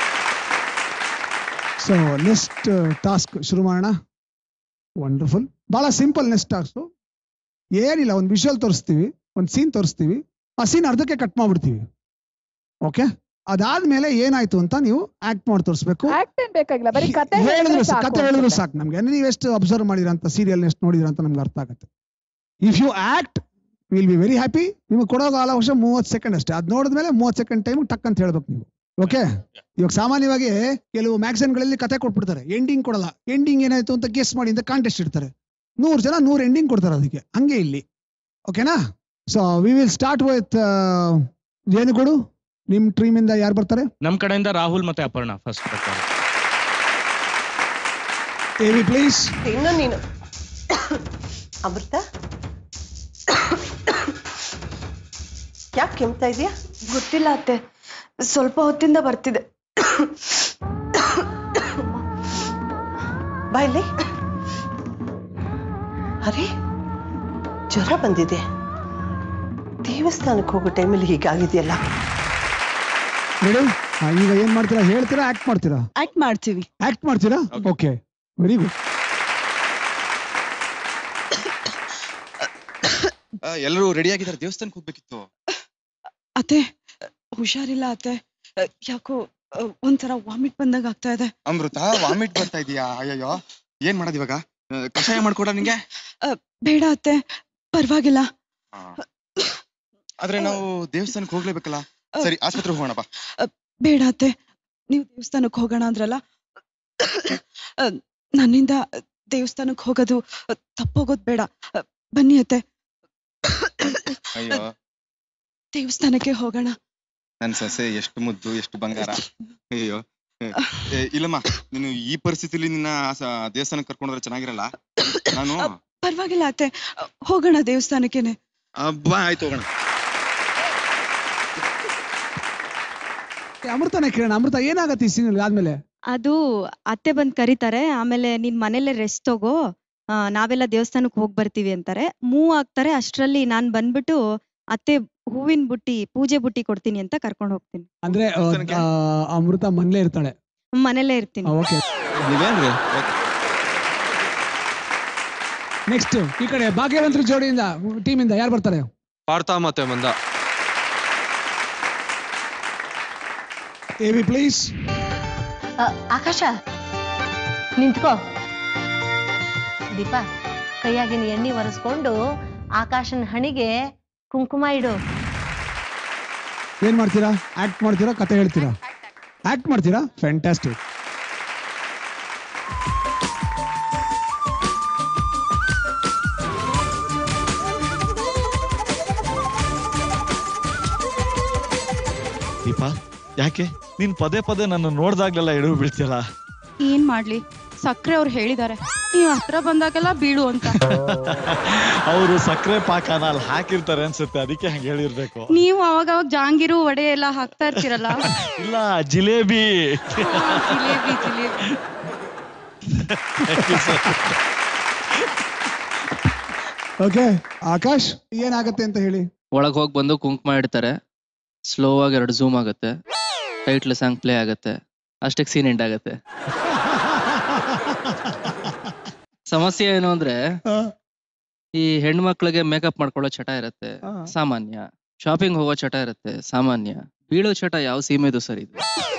so next task ಶುರು ಮಾಡೋಣ ವಂಡರ್ಫುಲ್ ಬಹಳ ಸಿಂಪಲ್ ನೆಕ್ಸ್ಟ್ ಟಾಸ್ಕ್ ಏನಿಲ್ಲ ಒಂದು ವಿಷುವಲ್ ತೋರಿಸ್ತೀವಿ ಒಂದು ಸೀನ್ ತೋರಿಸ್ತೀವಿ ಆ ಸೀನ್ ಅರ್ಧಕ್ಕೆ ಕಟ್ ಮಾಡ್ಬಿಡ್ತೀವಿ ಓಕೆ ಅದಾದ್ಮೇಲೆ ಏನಾಯ್ತು ಅಂತ ನೀವು ಆಕ್ಟ್ ಮಾಡಿ ತೋರಿಸ್ಬೇಕು ಆಕ್ಟ್ ಏನ್ ಬೇಕಾಗಿಲ್ಲ ಬರೀ ಕತೆ ಹೇಳಿದ್ರು ಹೇಳಿದ್ರೆ ಸಾಕು, ಸಾಕು ಕತೆ ಹೇಳಿದ್ರು ಅನ್ಸುತ್ತೆ. ಸಾಕು ನಮ್ಗೆ ನೀವು ಎಷ್ಟು ಅಬ್ಸರ್ವ್ ಮಾಡಿರ ಅಂತ ಸೀರಿಯಲ್ ಎಷ್ಟು ನೋಡಿದ್ರ ಅಂತ ನಮ್ಗೆ ಅರ್ಥ ಆಗುತ್ತೆ if you act will be very happy ನಿಮಗೆ ಕೊಡೋ ಕಾಲ ವರ್ಷ ಮೂವತ್ತು ಸೆಕೆಂಡ್ ಅಷ್ಟೇ ಅದ್ ನೋಡಿದ್ಮೇಲೆ ಮೂವತ್ತು ಸೆಕೆಂಡ್ ಟೈಮ್ ಟಕ್ ಅಂತ ಹೇಳ್ಬೇಕು ನೀವು ಓಕೆ ಇವಾಗ ಸಾಮಾನ್ಯವಾಗಿ ಕೆಲವು ಮ್ಯಾಗಝಿನ್ಗಳಲ್ಲಿ ಕತೆ ಕೊಟ್ಬಿಡ್ತಾರೆ ಎಂಡಿಂಗ್ ಕೊಡಲ್ಲ ಎಂಡಿಂಗ್ ಏನಾಯ್ತು ಅಂತ ಗೆಸ್ ಮಾಡಿ ಅಂತ ಕಾಂಟೆಸ್ಟ್ ಇಡ್ತಾರೆ ನೂರು ಜನ ನೂರು ಎಂಡಿಂಗ್ ಕೊಡ್ತಾರೆ ಅದಕ್ಕೆ ಹಂಗೆ ಇಲ್ಲಿ ಓಕೆನಾ so we will start with ಜೇನುಗೂಡು ನಿಮ್ ಟೀಮ್ ಇಂದ ಯಾರು ಬರ್ತಾರೆ ನಮ್ ಕಡೆಯಿಂದ ರಾಹುಲ್ ಮತ್ತೆ ಅಪರ್ಣ ಫಸ್ಟ್ ಬರ್ತಾರೆ ಎವಿ ಪ್ಲೀಸ್ ಇನ್ನು ನೀನು ಅಮೃತ ಯಾಕೆ ಕೆಮ್ತಾ ಇದೆಯಾ ಗೊತ್ತಿಲ್ಲ ಅತ್ತೆ ಸ್ವಲ್ಪ ಹೊತ್ತಿಂದ ಬರ್ತಿದೆ ಬಾಯಲ್ಲಿ ಅರೆ ಜ್ವರ ಬಂದಿದೆ ದೇವಸ್ಥಾನಕ್ಕೆ ಹೋಗೋ ಟೈಮಲ್ಲಿ ಹೀಗಾಗಿದೆಯಲ್ಲ ಮೇಡಮ್ ಆ, ಈಗ ಏನ್ ಮಾಡ್ತೀರಾ ಹೇಳ್ತೀರಾ ಆಕ್ಟ್ ಮಾಡ್ತೀರಾ ಆಕ್ಟ್ ಮಾಡ್ತೀವಿ ಆಕ್ಟ್ ಮಾಡ್ತೀರಾ ಓಕೆ ವೆರಿ ಗುಡ್ ಎಲ್ಲರೂ ರೆಡಿ ಆಗಿದ್ದಾರೆ ದೇವಸ್ಥಾನಕ್ಕೆ ಹೋಗ್ಬೇಕಿತ್ತು ಅತ್ತೆ ಹುಷಾರಿಲ್ಲ ಅತ್ತೆ ಅ, ಯಾಕೋ ಅ, ಒಂಥರ ವಾಮಿಟ್ ಬಂದಾಗ ಆಗ್ತಾ ಇದೆ ಅಮೃತ ವಾಮಿಟ್ ಬರ್ತಾ ಇದೀಯಾ ಅಯ್ಯಯ್ಯೋ ಏನ್ ಮಾಡೋದು ಇವಾಗ ಆ, ಕಷಾಯ ಮಾಡ್ಕೊಡ ನಿಂಗೆ ಅ, ಬೇಡ ಅತ್ತೆ ಪರವಾಗಿಲ್ಲ ಆದ್ರೆ ನಾವು ದೇವಸ್ಥಾನಕ್ಕೆ ಹೋಗ್ಲೇಬೇಕಲ್ಲ ಸರಿ ಆಸ್ಪತ್ರೆಗೆ ಹೋಗೋಣ ಬಾ ಬೇಡ ಅತ್ತೆ ನೀವು ದೇವಸ್ಥಾನಕ್ಕೆ ಹೋಗೋಣ ಅಂದ್ರಲ್ಲ ಅ, ನನ್ನಿಂದ ದೇವಸ್ಥಾನಕ್ಕೆ ಹೋಗೋದು ಅ, ತಪ್ಪೋಗೋದು ಬೇಡ ಅ, ಬನ್ನಿ ಅತ್ತೆ ಅಯ್ಯೋ ದೇವಸ್ಥಾನಕ್ಕೆ ಹೋಗೋಣ ನನ್ ಸೊಸೆ ಎಷ್ಟು ಮುದ್ದು ಎಷ್ಟು ಬಂಗಾರ ಅಯ್ಯೋ ಏ, ಇಲ್ಲಮ್ಮ ನೀನು ಈ ಪರಿಸ್ಥಿತಿಲಿ ನಿನ್ನ ಸ- ದೇವಸ್ಥಾನಕ್ಕೆ ಕರ್ಕೊಂಡ್ರೆ ಚೆನ್ನಾಗಿರಲ್ಲ ನಾನು ಪರವಾಗಿಲ್ಲ ಅತ್ತೆ ಅ, ಹೋಗೋಣ ದೇವಸ್ಥಾನಕ್ಕೇನೆ ಆ, ಬಾ ಆಯ್ತು ಹೋಗೋಣ ಅಮೃತನೇ ಕೇಳೋಣ ಅಮೃತ ಏನಾಗತ್ತೆ ಈ ಸೀನ್ ಆದ್ಮೇಲೆ ಅದು ಅತ್ತೆ ಬಂದ್ ಕರೀತಾರೆ ಆಮೇಲೆ ನಿನ್ ಮನೇಲೆ ರೆಸ್ಟ್ ತಗೋ ಆ, ನಾವೆಲ್ಲ ದೇವಸ್ಥಾನಕ್ಕೆ ಹೋಗ್ ಬರ್ತೀವಿ ಅಂತಾರೆ ಮೂವ್ ಆಗ್ತಾರೆ ಅಷ್ಟ್ರಲ್ಲಿ ನಾನ್ ಬಂದ್ಬಿಟ್ಟು ಅತ್ತೆ ಹೂವಿನ ಬುಟ್ಟಿ ಪೂಜೆ ಬುಟ್ಟಿ ಕೊಡ್ತೀನಿ ಅಂತ ಕರ್ಕೊಂಡ್ ಹೋಗ್ತೀನಿ ಅಂದ್ರೆ ಆ, ಆ, ಅಮೃತ ಮನೇಲೇ ಇರ್ತಾಳೆ ಮನೇಲೇ ಇರ್ತೀನಿ ಓಕೆ ನೀವೇನ್ರಿ ನೆಕ್ಸ್ಟ್ ಈ ಕಡೆ ಭಾಗ್ಯವಂತರ ಜೋಡಿಯಿಂದ ಟೀಮಿಂದ ಯಾರು ಬರ್ತಾರೆ ಪಾರ್ಥ ಮತ್ತೆ ಮಂದ ಎ ವಿ ಪ್ಲೀಸ್ ಆಕಾಶ ನಿಂತ್ಕೋ ದೀಪಾ ಕೈಯಾಗಿನ ಎಣ್ಣೆ ಒರೆಸ್ಕೊಂಡು ಆಕಾಶನ ಹಣಿಗೆ ಕುಂಕುಮ ಇಡು ಏನ್ ಮಾಡ್ತೀರಾ ಆಕ್ಟ್ ಮಾಡ್ತೀರಾ ಕತೆ ಹೇಳ್ತೀರಾ ಆಕ್ಟ್ ಮಾಡ್ತೀರಾ ಫ್ಯಾಂಟಾಸ್ಟಿಕ್ ದೀಪಾ ಯಾಕೆ ನೀನ್ ಪದೇ ಪದೇ ನನ್ನ ನೋಡ್ದಾಗ್ಲೆಲ್ಲ ಎಡವು ಬೀಳ್ತಿಯಲ್ಲ ಏನ್ ಮಾಡ್ಲಿ ಸಕ್ರೆ ಅವ್ರು ಹೇಳಿದ್ದಾರೆ ನೀವು ಹತ್ರ ಬಂದಾಗೆಲ್ಲ ಬೀಳು ಅಂತ ಅವರು ಸಕ್ಕರೆ ಪಾಕನ ಅಲ್ಲಿ ಹಾಕಿರ್ತಾರೆ ಅನ್ಸುತ್ತೆ ಅದಕ್ಕೆ ಹಂಗೆ ಹೇಳಿರ್ಬೇಕು ನೀವು ಅವಾಗ ಅವಾಗ ಜಾಂಗಿರು ವಡೆ ಎಲ್ಲ ಹಾಕ್ತಾ ಇರ್ತೀರಲ್ಲ ಇಲ್ಲ ಜಿಲೇಬಿ ಜಿಲೇಬಿ ಜಿಲೇಬಿ ಓಕೆ ಆಕಾಶ್ ಏನಾಗತ್ತೆ ಅಂತ ಹೇಳಿ ಒಳಗ್ ಹೋಗಿ ಬಂದು ಕುಂಕುಮ ಇಡ್ತಾರೆ ಸ್ಲೋ ಆಗಿ ಎರಡು ಝೂಮ್ ಆಗುತ್ತೆ ಟೈಟ್ಲ್ ಸಾಂಗ್ ಪ್ಲೇ ಆಗುತ್ತೆ ಅಷ್ಟಕ್ಕೆ ಸೀನ್ ಎಂಡ್ ಆಗುತ್ತೆ ಸಮಸ್ಯೆ ಏನು ಅಂದ್ರೆ ಈ ಹೆಣ್ಮಕ್ಳಿಗೆ ಮೇಕಪ್ ಮಾಡ್ಕೊಳ್ಳೋ ಚಟ ಇರುತ್ತೆ ಸಾಮಾನ್ಯ ಶಾಪಿಂಗ್ ಹೋಗೋ ಚಟ ಇರುತ್ತೆ ಸಾಮಾನ್ಯ ಬೀಳೋ ಚಟ ಯಾವ ಸೀಮೆದು ಸರ್ ಇದು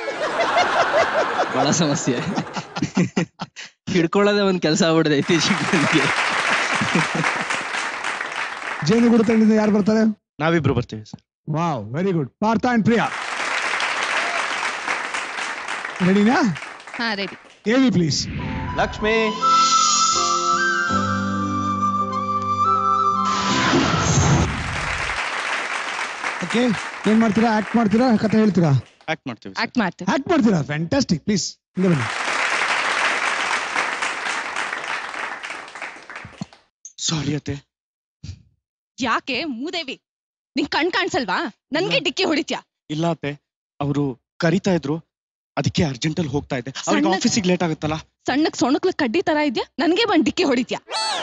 ಬಹಳ ಸಮಸ್ಯೆ ಹಿಡ್ಕೊಳ್ಳೋದೇ ಒಂದ್ ಕೆಲಸ ಆಗ್ಬಿಡಿದೆ ಇತ್ತೀಚೆಗೆ ನನಗೆ ಜೇನುಗೂಡು ತಂಡದಿಂದ ಯಾರು ಬರ್ತಾರೆ ನಾವಿಬ್ರು ಬರ್ತೀವಿ sir wow very good Partha and Priya ರೆಡಿನಾ ಹಾ ready A V please Lakshmi okay ಏನ್ ಮಾಡ್ತೀರಾ ಆಕ್ಟ್ ಮಾಡ್ತೀರಾ ಕತೆ ಹೇಳ್ತೀರಾ ಆಕ್ಟ್ ಮಾಡ್ತೀವಿ ಆಕ್ಟ್ ಮಾಡ್ತೀವಿ ಆಕ್ಟ್ ಮಾಡ್ತೀರಾ ಫ್ಯಾಂಟಾಸ್ಟಿಕ್ ಪ್ಲೀಸ್ ಹಿಂಗೆ ಬನ್ನಿ ಸಾರಿ ಅತ್ತೆ ಯಾಕೆ ಮೂದೇವಿ ನಿಂಗ್ ಕಣ್ ಕಾಣ್ಸಲ್ವಾ ನನ್ಗೆ ಡಿಕ್ಕಿ ಹೊಡಿತ್ಯಾ ಇಲ್ಲ ಅತ್ತೆ ಅವರು ಕರಿತಾ ಇದ್ರು ಅದಕ್ಕೆ ಅರ್ಜೆಂಟ್ ಅಲ್ಲಿ ಹೋಗ್ತಾ ಇದ್ದೆ ಅವ್ರಿಗೆ ಸಣ್ಣ- ಆಫೀಸಿಗೆ ಲೇಟ್ ಆಗುತ್ತಲ್ಲ ಸಣ್ಣಕ್ ಸೊಣಕ್ಲ ಕಡ್ಡಿ ತರ ಇದ್ಯಾ ನನ್ಗೆ ಬಂದ್ ಡಿಕ್ಕಿ ಹೊಡಿತ್ಯಾ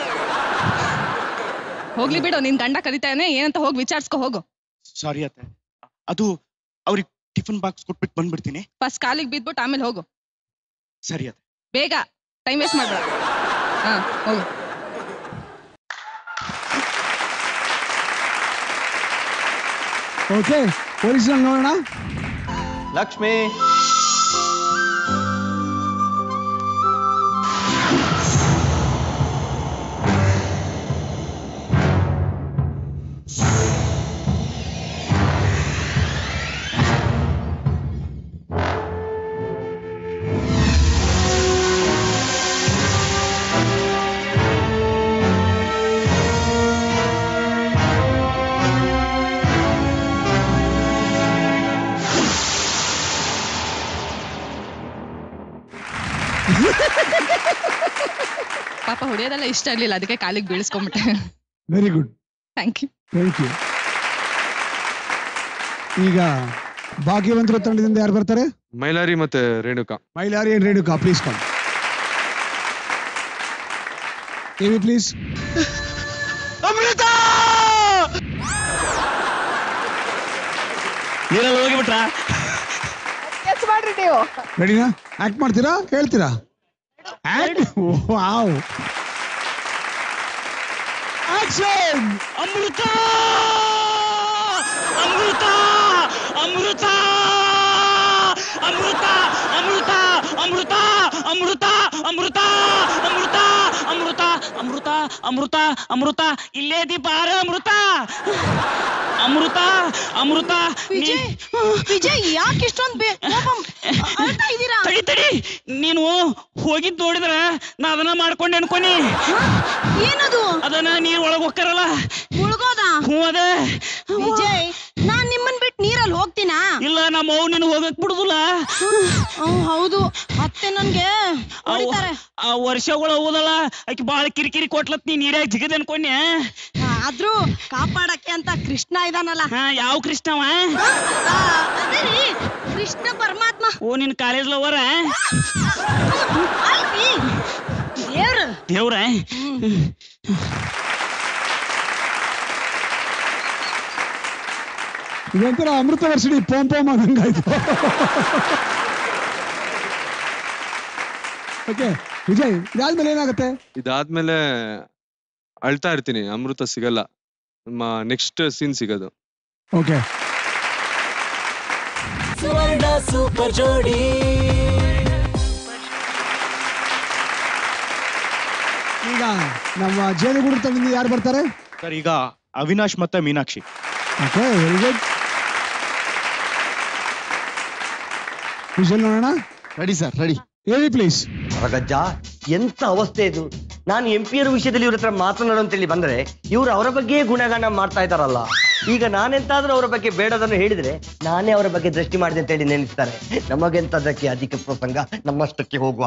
ಹೋಗ್ಲಿ ಬಿಡು ನಿನ್ ಗಂಡ ಕರಿತಾನೆ ಏನಂತ ಹೋಗಿ ವಿಚಾರಿಸ್ಕೊ ಹೋಗು ಸಾರಿ ಅತ್ತೆ ಅದು ಅವ್ರಿಗೆ ಟಿಫನ್ ಬಾಕ್ಸ್ ಕೊಟ್ಬಿಟ್ಟು ಬಂದ್ಬಿಡ್ತೀನಿ ಫಸ್ಟ್ ಕಾಲಿಗೆ ಬಿದ್ಬಿಟ್ಟು ಆಮೇಲೆ ಹೋಗು ಸರಿ ಅತ್ತೆ ಬೇಗ ಟೈಮ್ ವೇಸ್ಟ್ ಮಾಡ್ಬೇಡ ಹಾ ಹೋಗು ಓಕೆ ಒರಿಜಿನಲ್ ನೋಡೋಣ ಲಕ್ಷ್ಮಿ ಪಾಪ ಹೊಡಿಯೋದೆಲ್ಲ ಇಷ್ಟ ಇರ್ಲಿಲ್ಲ ಅದಕ್ಕೆ ಕಾಲಿಗೆ ಬೀಳಿಸ್ಕೊಂಬಿಟ್ಟೆ very good thank you thank you ಈಗ ಭಾಗ್ಯವಂತರ ತಂಡದಿಂದ ಯಾರು ಬರ್ತಾರೆ ಮೈಲಾರಿ ಮತ್ತೆ Renuka Mylari and Renuka please come AV please Amrita ನೀರಲ್ಲಿ ಹೋಗಿಬಿಟ್ರಾ ಪಾಸಿಟಿವ್ ರೆಡಿನಾ ಆಕ್ಟ್ ಮಾಡ್ತೀರಾ ಹೇಳ್ತೀರಾ ವಾವ್ ಆಕ್ಷನ್ ಅಮೃತ ಅಮೃತ ಅಮೃತ ಅಮೃತ ಅಮೃತ ಅಮೃತ ಅಮೃತ ಅಮೃತ ಅಮೃತ ಅಮೃತ ಅಮೃತ ಅಮೃತ ಅಮೃತ ಇಲ್ಲೇ ದೀಪ ಆರ ಅಮೃತ ಅಮೃತ ಅಮೃತ ವಿಜಯ್ ವಿಜಯ್ ಯಾಕೆ ಇಷ್ಟೊಂದು ಇದ್ದೀರಾ ತಡಿ ತಡಿ ನೀನು ಹೋಗಿದ್ ನೋಡಿದ್ರ ನಾ ಅದನ್ನ ಮಾಡ್ಕೊಂಡೆ ಅನ್ಕೊನಿ ಏನದು ಅದನ್ನ ನೀರ್ ಒಳಗ್ ಹೋಗ್ತಾರಲ್ಲ ಮುಳುಗೋದ ಹ್ಞೂ ಅದೇ ವಿಜಯ್ ನಾನ್ ನಿಮ್ಮನ್ ಬಿಟ್ಟು ನೀರಲ್ಲಿ ಹೋಗ್ತೀನಾ ಇಲ್ಲ ನಮ್ಮ ಅವ್ ನಿನ್ ಹೋಗಕ್ ಬಿಡುದಿಲ್ಲ ಹ್ಮ್, ಹೌದು ಅತ್ತೆ ನನ್ಗೆ ಹೊಡಿತಾರೆ ಆ ವರ್ಷಗಳ ಹೋದಲ್ಲ ಆಕಿ ಬಾಳ ಕಿರಿಕಿರಿ ಕೊಟ್ಲತ್ ನೀ ನೀರ್ಯಾಗ ಜಿಗದೆ ಅನ್ಕೊಂಡೆ ಆದ್ರೂ ಕಾಪಾಡಕ್ಕೆ ಅಂತ ಕೃಷ್ಣ ಇದಾನಲ್ಲ ಹಾ ಯಾವ ಕೃಷ್ಣವ ಆ, ಅದೇ ರೀ ಕೃಷ್ಣ ಪರಮಾತ್ಮ ಓ ನಿನ್ ಕಾಲೇಜ್ ಲವರ ಅಲ್ರಿ ದೇವ್ರು ದೇವ್ರ ಇದೊಂಥರ ಅಮೃತ ವರ್ಷಡಿ ಪೋಂ ಪೋಂ ಆದಂಗಾಯ್ತು ಓಕೆ ವಿಜಯ್ ಇದಾದ್ಮೇಲೆ ಏನಾಗುತ್ತೆ ಇದಾದ್ಮೇಲೆ ಅಳ್ತಾ ಇರ್ತೀನಿ ಅಮೃತ ಸಿಗಲ್ಲ ನಮ್ಮ ನೆಕ್ಸ್ಟ್ ಸೀನ್ ಸಿಗೋದು ಓಕೆ ಸುವರ್ಣ ಸೂಪರ್ ಜೋಡಿ ಈಗ ನಮ್ಮ ಜೇನುಗೂಡು ತಂಡದಿಂದ ಯಾರು ಬರ್ತಾರೆ ಸರ್ ಈಗ ಅವಿನಾಶ್ ಮತ್ತೆ Meenakshi okay very good whistle ನೋಡೋಣ ರೆಡಿ ಸರ್ ರೆಡಿ ಹೇಳಿ ಪ್ಲೀಸ್ ಹೊರಗಜ್ಜ ಎಂತ ಅವಸ್ಥೆ ಇದು ನಾನು ಎಂ ಪಿ ವಿಷಯದಲ್ಲಿ ಇವ್ರ ಹತ್ರ ಮಾತನಾಡು ಅಂತೇಳಿ ಬಂದ್ರೆ ಇವ್ರು ಅವರ ಬಗ್ಗೆ ಗುಣಗಾನ ಮಾಡ್ತಾ ಇದ್ದಾರಲ್ಲ ಈಗ ನಾನೆಂತಾದ್ರೂ ಅವರ ಬಗ್ಗೆ ಬೇಡದನ್ನು ಹೇಳಿದ್ರೆ ನಾನೇ ಅವರ ಬಗ್ಗೆ ದೃಷ್ಟಿ ಮಾಡಿದೆ ಅಂತ ಹೇಳಿ ನೆನೆಸ್ತಾರೆ ನಮಗೆಂತದಕ್ಕೆ ಅಧಿಕ ಪ್ರಸಂಗ ನಮ್ಮಷ್ಟಕ್ಕೆ ಹೋಗುವ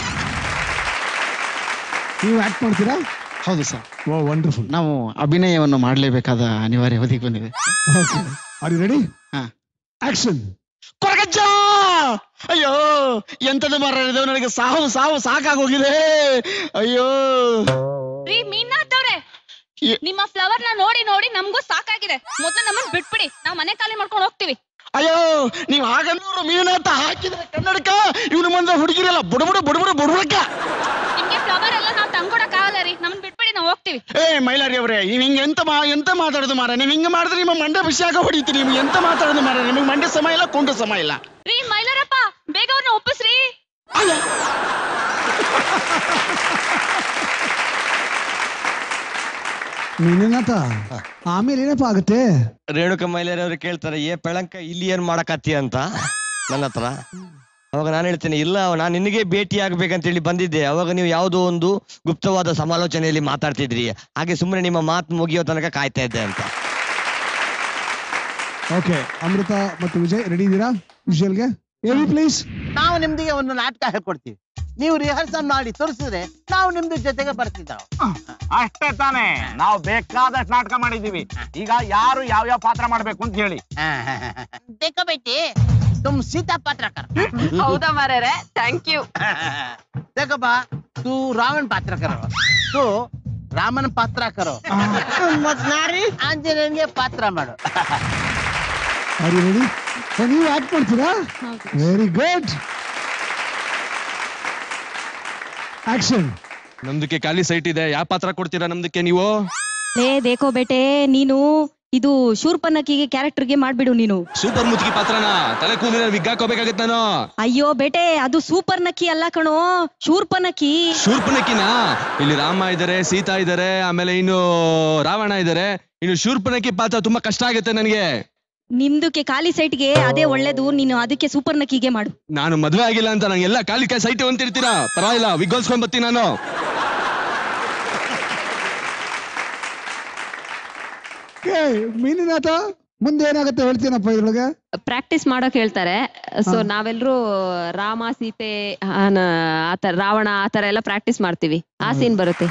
ನೀವು ಆಕ್ಟ್ ಮಾಡ್ತೀರಾ ಹೌದು ಸರ್ ಓ ವಂಡರ್ಫುಲ್ ನಾವು ಅಭಿನಯವನ್ನು ಮಾಡಲೇಬೇಕಾದ ಅನಿವಾರ್ಯ ಅವಧಿಗೆ ಬಂದಿದೆ ಓಕೆ ಆರ್ ರೆಡಿ ಹಾ ಆಕ್ಷನ್ ಕೊರಗಜ್ಜ ಅಯ್ಯೋ ಎಂತದ ಮರಳಿದವು ನನಗೆ ಸಾವು ಸಾವು ಸಾಕಾಗೋಗಿದೆ ಅಯ್ಯೋ ರೀ ಮೀನಾಥ್ ಅವ್ರೆ ನಿಮ್ಮ ಫ್ಲವರ್ ನ ನೋಡಿ ನೋಡಿ ನಮಗೂ ಸಾಕಾಗಿದೆ ಮೊದ್ಲು ನಮ್ಮನ್ ಬಿಟ್ಬಿಡಿ ನಾವ್ ಮನೆ ಖಾಲಿ ಮಾಡ್ಕೊಂಡು ಹೋಗ್ತೀವಿ ಅಯ್ಯೋ ನೀವು ಹಾಗನ್ನೂರು ಮೀನಂತ ಹಾಕಿದ್ರೆ ಕನ್ನಡಕ ಇವನು ಮುಂದೆ ಹುಡುಗಿರಲ್ಲ ಬುಡಬುಡ ಬುಡಬುಡ ಬುಡಬುಡಕ್ಕ ನಿಮ್ಗೆ ಫ್ಲವರ್ ಎಲ್ಲ ನಾವ್ ತಂದ್ಕೊಡಕ್ ಆಗಲ್ಲ ರೀ ನಮ್ಮನ್ ಬಿಟ್ಬಿಡಿ ನಾವ್ ಹೋಗ್ತೀವಿ ಏ ಮೈಲಾರಿ ಅವರೇ ನೀವು ಹಿಂಗೆ ಎಂತ ಮಾ ಎಂತ ಮಾತಾಡೋದು ಮಾರ ನೀವು ಹಿಂಗೆ ಮಾಡಿದ್ರೆ ನಿಮ್ಮ ಮಂಡ್ಯ ಬಿಸಿಯಾಗ ಹೊಡಿತೀರಿ ನಿಮ್ಗೆ ಎಂತ ಮಾತಾಡೋದು ಮಾರ ನಿಮಗೆ ಮಂಡ್ಯ ಸಮಯ ಇಲ್ಲ ಕುಂಡು ಸಮಯ ಇಲ್ಲ ರೀ ಮೈಲಾರಪ್ಪ ಬೇಗ ಅವ್ರನ್ನ ಒಪ್ಪಿಸ್ರಿ ನೀನೇನಾತ ಆಮೇಲೆ ಏನಪ್ಪ ಆಗುತ್ತೆ ರೇಣುಕ ಮೈಲೇರಿ ಅವ್ರು ಕೇಳ್ತಾರೆ ಏ ಪೆಳಂಕ ಇಲ್ಲಿ ಏನ್ ಮಾಡಕತ್ತಿ ಅಂತ ನನ್ನ ಹತ್ರ ಅವಾಗ ನಾನು ಹೇಳ್ತೇನೆ ಇಲ್ಲ ನಾನು ನಿನಗೆ ಭೇಟಿ ಆಗ್ಬೇಕಂತೇಳಿ ಬಂದಿದ್ದೆ ಅವಾಗ ನೀವು ಯಾವುದೋ ಒಂದು ಗುಪ್ತವಾದ ಸಮಾಲೋಚನೆಯಲ್ಲಿ ಮಾತಾಡ್ತಿದ್ರಿ ಹಾಗೆ ಸುಮ್ಮನೆ ನಿಮ್ಮ ಮಾತು ಮುಗಿಯೋ ತನಕ ಕಾಯ್ತಾ ಇದ್ದೆ ಅಂತ ಓಕೆ ಅಮೃತ ಮತ್ತು ವಿಜಯ್ ರೆಡಿ ಇದ್ದೀರಾ ವಿಜುವಲ್ಗೆ ಹೇಳಿ ಪ್ಲೀಸ್ ನಾವು ನಿಮ್ದಿಗೆ ಒಂದು ನಾಟಕ ಹೇಳ್ಕೊಡ್ತೀವಿ ನೀವು ರಿಹರ್ಸಲ್ ಮಾಡಿ ತೋರಿಸಿದ್ರೆ ನಾವು ನಿಮ್ದು ಜೊತೆಗೆ ಬರ್ತಿದ್ದಾವೆ ಅಷ್ಟೇ ತಾನೇ ನಾವು ಬೇಕಾದಷ್ಟು ನಾಟಕ ಮಾಡಿದೀವಿ ಈಗ ಯಾರು ಯಾವ ಯಾವ ಪಾತ್ರ ಮಾಡ್ಬೇಕು ಅಂತ ಹೇಳಿ देखो बेटे तुम सीता पात्र कर ಹೌದಾ ಮಾರ್ಯಾರೆ ಥ್ಯಾಂಕ್ ಯು देखो बा तू रावण पात्र करो तू ರಾಮನ ಪಾತ್ರ ಕರೋ ಮತ್ ನಾರಿ ಆಂಜನೇಯನ್ಗೆ ಪಾತ್ರ ಮಾಡು ಆರ್ ಯು ರೆಡಿ ನೀವು ಆಕ್ಟ್ ಮಾಡ್ತೀರಾ ವೆರಿ ಗುಡ್ ಆಕ್ಷನ್ ನಮ್ದಕ್ಕೆ ಖಾಲಿ ಸೈಟ್ ಇದೆ ಯಾವ ಪಾತ್ರ ಕೊಡ್ತೀರಾ ನಮ್ದಕ್ಕೆ ನೀವು ಲೇ ದೇಕೋ ಬೇಟೆ ನೀನು ಇದು ಶೂರ್ಪನಕ್ಕಿಗೆ ಕ್ಯಾರೆಕ್ಟರ್ಗೆ ಮಾಡ್ಬಿಡು ನೀನು ಸೂಪರ್ ಮುಚ್ಕಿ ಪಾತ್ರನ ತಲೆ ಕೂದಲಿನ ವಿಗ್ ಹಾಕೋಬೇಕಾಗತ್ತೆ ನಾನು ಅಯ್ಯೋ ಬೇಟೆ ಅದು ಸೂಪರ್ ನಕ್ಕಿ ಅಲ್ಲ ಕಣೋ ಶೂರ್ಪನಕ್ಕಿ ಶೂರ್ಪನಕ್ಕಿನ ಇಲ್ಲಿ ರಾಮ ಇದಾರೆ ಸೀತಾ ಇದಾರೆ ಆಮೇಲೆ ಇನ್ನು ರಾವಣ ಇದಾರೆ ಇನ್ನು ಶೂರ್ಪನಕ್ಕಿ ಪಾತ್ರ ತುಂಬಾ ಕಷ್ಟ ಆಗುತ್ತೆ ನನಗೆ ನಿಮ್ದಕ್ಕೆ ಖಾಲಿ ಸೈಟ್ಗೆ ಅದೇ ಒಳ್ಳೇದು ನೀನು ಅದಕ್ಕೆ ಸೂಪರ್ ನಕ್ಕಿಗೆ ಮಾಡು ನಾನು ಮದ್ವೆ ಆಗಿಲ್ಲ ಅಂತ ನಂಗೆ ಎಲ್ಲ ಖಾಲಿ ಕೈ ಸೈಟ್ ಅಂತಿರ್ತೀರಾ ಪರವಾಗಿಲ್ಲ ವಿಗ್ಗೋಲ್ಸ್ಕೊಂಡ್ ಬರ್ತೀನಿ ನಾನು ಮೀನಿನಾಥ ಮುಂದೆ ಏನಾಗುತ್ತೆ ಹೇಳ್ತೀನಪ್ಪ ಇದ್ರೊಳಗೆ ಪ್ರಾಕ್ಟೀಸ್ ಮಾಡೋಕ್ ಹೇಳ್ತಾರೆ ಸೊ ನಾವೆಲ್ಲರೂ ರಾಮ ಸೀತೆ ಆ, ನ- ಆತರ ರಾವಣ ಆತರ ಎಲ್ಲ ಪ್ರಾಕ್ಟೀಸ್ ಮಾಡ್ತೀವಿ ಆ ಸೀನ್ ಬರುತ್ತೆ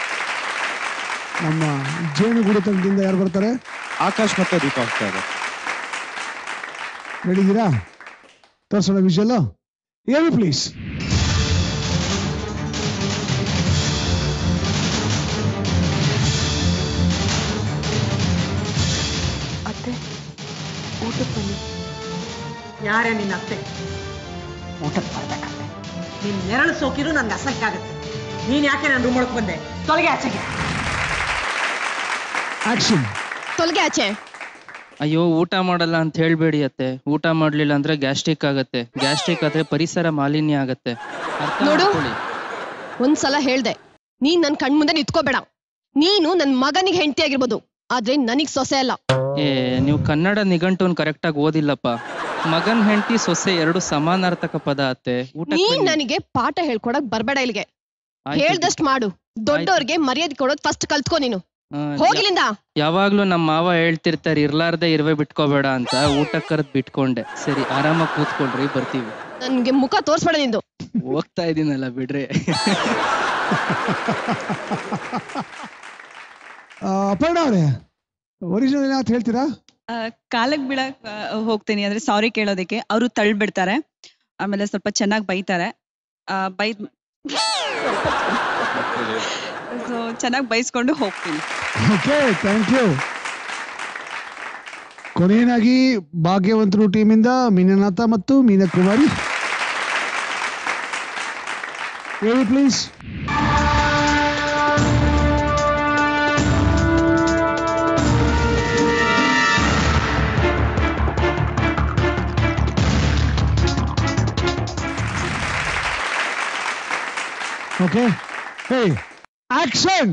ನಮ್ಮ ಜೇನುಗೂಡು ತಂಡದಿಂದ ಯಾರು ಬರ್ತಾರೆ ಆಕಾಶ್ ಮತ್ತೆ ದೀಪ ಹೋಗ್ತಾ ಇದೆ ರೆಡಿ ಇದ್ದೀರಾ ತೋರ್ಸೋಣ ವಿಷಲ್ ಹೇಳಿ ಪ್ಲೀಸ್ ಅತ್ತೆ ಊಟಕ್ಕೆ ಬನ್ನಿ ಯಾರೇ ನಿನ್ನ ಅತ್ತೆ ಊಟಕ್ಕೆ ಬರ್ಬೇಕಂತೆ ನಿನ್ ನೆರಳು ಸೋಕಿರು ನನ್ಗೆ ಅಸಹ್ಯ ಆಗುತ್ತೆ ನೀನ್ ಯಾಕೆ ನನ್ನ ರೂಮ್ ಒಳಗೆ ಬಂದೆ ತೊಲಗೆ ಆಚೆಗೆ ಆಕ್ಷನ್ ತೊಲಗೆ ಆಚೆ ಅಯ್ಯೋ ಊಟ ಮಾಡಲ್ಲ ಅಂತ ಹೇಳ್ಬೇಡಿ ಅತ್ತೆ ಊಟ ಮಾಡ್ಲಿಲ್ಲ ಅಂದ್ರೆ ಗ್ಯಾಸ್ಟ್ರಿಕ್ ಆಗತ್ತೆ ಗ್ಯಾಸ್ಟ್ರಿಕ್ ಆದ್ರೆ ಪರಿಸರ ಮಾಲಿನ್ಯ ಆಗತ್ತೆ ಅರ್ಥ ನೋಡು. ಮಾಡ್ಕೊಳ್ಳಿ. ಒಂದ್ಸಲ ಹೇಳ್ದೆ ನೀನ್ ನನ್ ಕಣ್ ಮುಂದೆ ನಿಂತ್ಕೋಬೇಡ ನೀನು ನನ್ ಮಗನಿಗೆ ಹೆಂಡತಿ ಆಗಿರ್ಬೋದು ಆದ್ರೆ ನನಗ್ ಸೊಸೆ ಅಲ್ಲ ಏ ನೀವು ಕನ್ನಡ ನಿಘಂಟುನ್ ಕರೆಕ್ಟ್ ಆಗಿ ಓದಿಲ್ಲಪ್ಪ ಮಗನ್ ಹೆಂಡತಿ ಸೊಸೆ ಎರಡು ಸಮಾನಾರ್ಥಕ ಪದ ಅತ್ತೆ ಊಟಕ್ಕೆ ನೀನ್ ಬನ್ನಿ. ನನಗೆ ಪಾಠ ಹೇಳ್ಕೊಡಕ್ ಬರ್ಬೇಡ ಇಲ್ಲಿಗೆ ಆಯ್ತು. ಹೇಳ್ದಷ್ಟ್ ಮಾಡು ದೊಡ್ಡೋರ್ಗೆ ಮರ್ಯಾದೆ ಕೊಡೋದ್ ಫಸ್ಟ್ ಕಲ್ತ್ಕೋ ನೀನು ಆ, ಹೋಗಿಲಿಂದ ಯಾವಾಗ್ಲೂ ನಮ್ಮ ಮಾವ ಹೇಳ್ತಿರ್ತಾರೆ ಇರ್ಲಾರ್ದೆ ಇರುವೆ ಬಿಟ್ಕೋಬೇಡ ಅಂತ ಊಟ ಕರೆದ್ ಬಿಟ್ಕೊಂಡೆ ಸರಿ ಆರಾಮಾಗಿ ಕೂತ್ಕೊಳ್ರಿ ಬರ್ತೀವಿ ನನ್ಗೆ ಮುಖ ತೋರ್ಸ್ಬೇಡ ನಿಂದು ಹೋಗ್ತಾ ಇದೀನಲ್ಲ ಬಿಡ್ರಿ ಅಪರ್ಣ ಅವರೇ ಒರಿಜಿನಲ್ ಅಂತ ಹೇಳ್ತೀರಾ ಕಾಲಕ್ಕೆ ಬೀಳಕ್ ಆ, ಹೋಗ್ತೀನಿ ಅಂದ್ರೆ ಸಾರಿ ಕೇಳೋದಕ್ಕೆ ಅವರು ತಳ್ಬಿಡ್ತಾರೆ ಆಮೇಲೆ ಸ್ವಲ್ಪ ಚೆನ್ನಾಗಿ ಬೈತಾರೆ ಆ, ಬೈದ್ ಸೊ ಚೆನ್ನಾಗಿ ಬೈಸ್ಕೊಂಡು ಹೋಗ್ತೀನಿ ಓಕೆ ಥ್ಯಾಂಕ್ ಯು ಕೊನೆಯದಾಗಿ ಭಾಗ್ಯವಂತರು ಟೀಮಿಂದ ಮೀನನಾಥ ಮತ್ತು ಮೀನಕುಮಾರಿ ಹೇಳಿ ಪ್ಲೀಸ್ ಓಕೆ ಹೇ ಆಕ್ಷನ್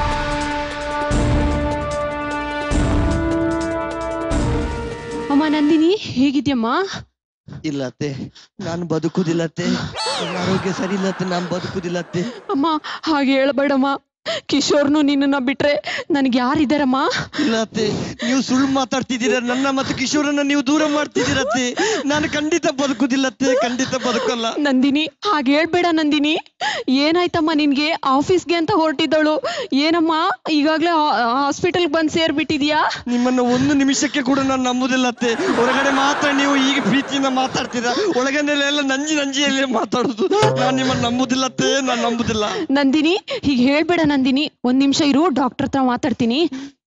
ಅಮ್ಮ ನಂದಿನಿ ಹೇಗಿದ್ಯಮ್ಮ ಇಲ್ಲತ್ತೆ ನಾನು ಬದುಕುದಿಲ್ಲತ್ತೆ ನನ್ನ ಆರೋಗ್ಯ ಸರಿ ಇಲ್ಲತ್ತೆ ನಾನು ಬದುಕುದಿಲ್ಲತ್ತೆ ಅಮ್ಮ ಹಾಗೆ ಹೇಳ್ಬೇಡಮ್ಮ ಕಿಶೋರ್ನು ನಿನ್ನನ್ನ ಬಿಟ್ರೆ ನನಗೆ ಯಾರಿದಾರಮ್ಮ ಇಲ್ಲತ್ತೆ ನೀವು ಸುಳ್ಳು ಮಾತಾಡ್ತಿದ್ದೀರ ನನ್ನ ಮತ್ತು ಕಿಶೋರನ್ನ ನೀವು ದೂರ ಮಾಡ್ತಿದ್ದೀರತ್ತೆ ನಾನು ಖಂಡಿತ ಬದುಕುದಿಲ್ಲತ್ತೆ ಖಂಡಿತ ಬದುಕಲ್ಲ ನಂದಿನಿ ಹಾಗೆ ಹೇಳ್ಬೇಡ ನಂದಿನಿ ಏನಾಯ್ತಮ್ಮ ನಿನ್ಗೆ ಆಫೀಸ್ಗೆ ಅಂತ ಹೊರಟಿದ್ದಳು ಏನಮ್ಮ ಈಗಾಗ್ಲೇ ಹಾಸ್ಪಿಟಲ್ ಬಂದ್ ಸೇರ್ಬಿಟ್ಟಿದ್ಯಾ ನಿಮ್ಮನ್ನ ಒಂದು ನಿಮಿಷಕ್ಕೆ ಕೂಡ ನಾನು ನಂಬುದಿಲ್ಲತ್ತೆ ಹೊರಗಡೆ ಮಾತ್ರ ನೀವು ಈಗ ಪ್ರೀತಿಯಿಂದ ಮಾತಾಡ್ತೀರಾ ಒಳಗನೆಲ್ಲ ನಂಜಿ ನಂಜಿಯಲ್ಲೇ ಮಾತಾಡುದು ನಾನು ನಿಮ್ಮನ್ನ ನಂಬುದಿಲ್ಲತ್ತೆ ನಾನು ನಂಬುದಿಲ್ಲ ನಂದಿನಿ ಹೀಗೆ ಹೇಳ್ಬೇಡ ನಂದಿನಿ ಒಂದ್ ನಿಮಿಷ ಇರು ಡಾಕ್ಟರ್ ಹತ್ರ ಮಾತಾಡ್ತೀನಿ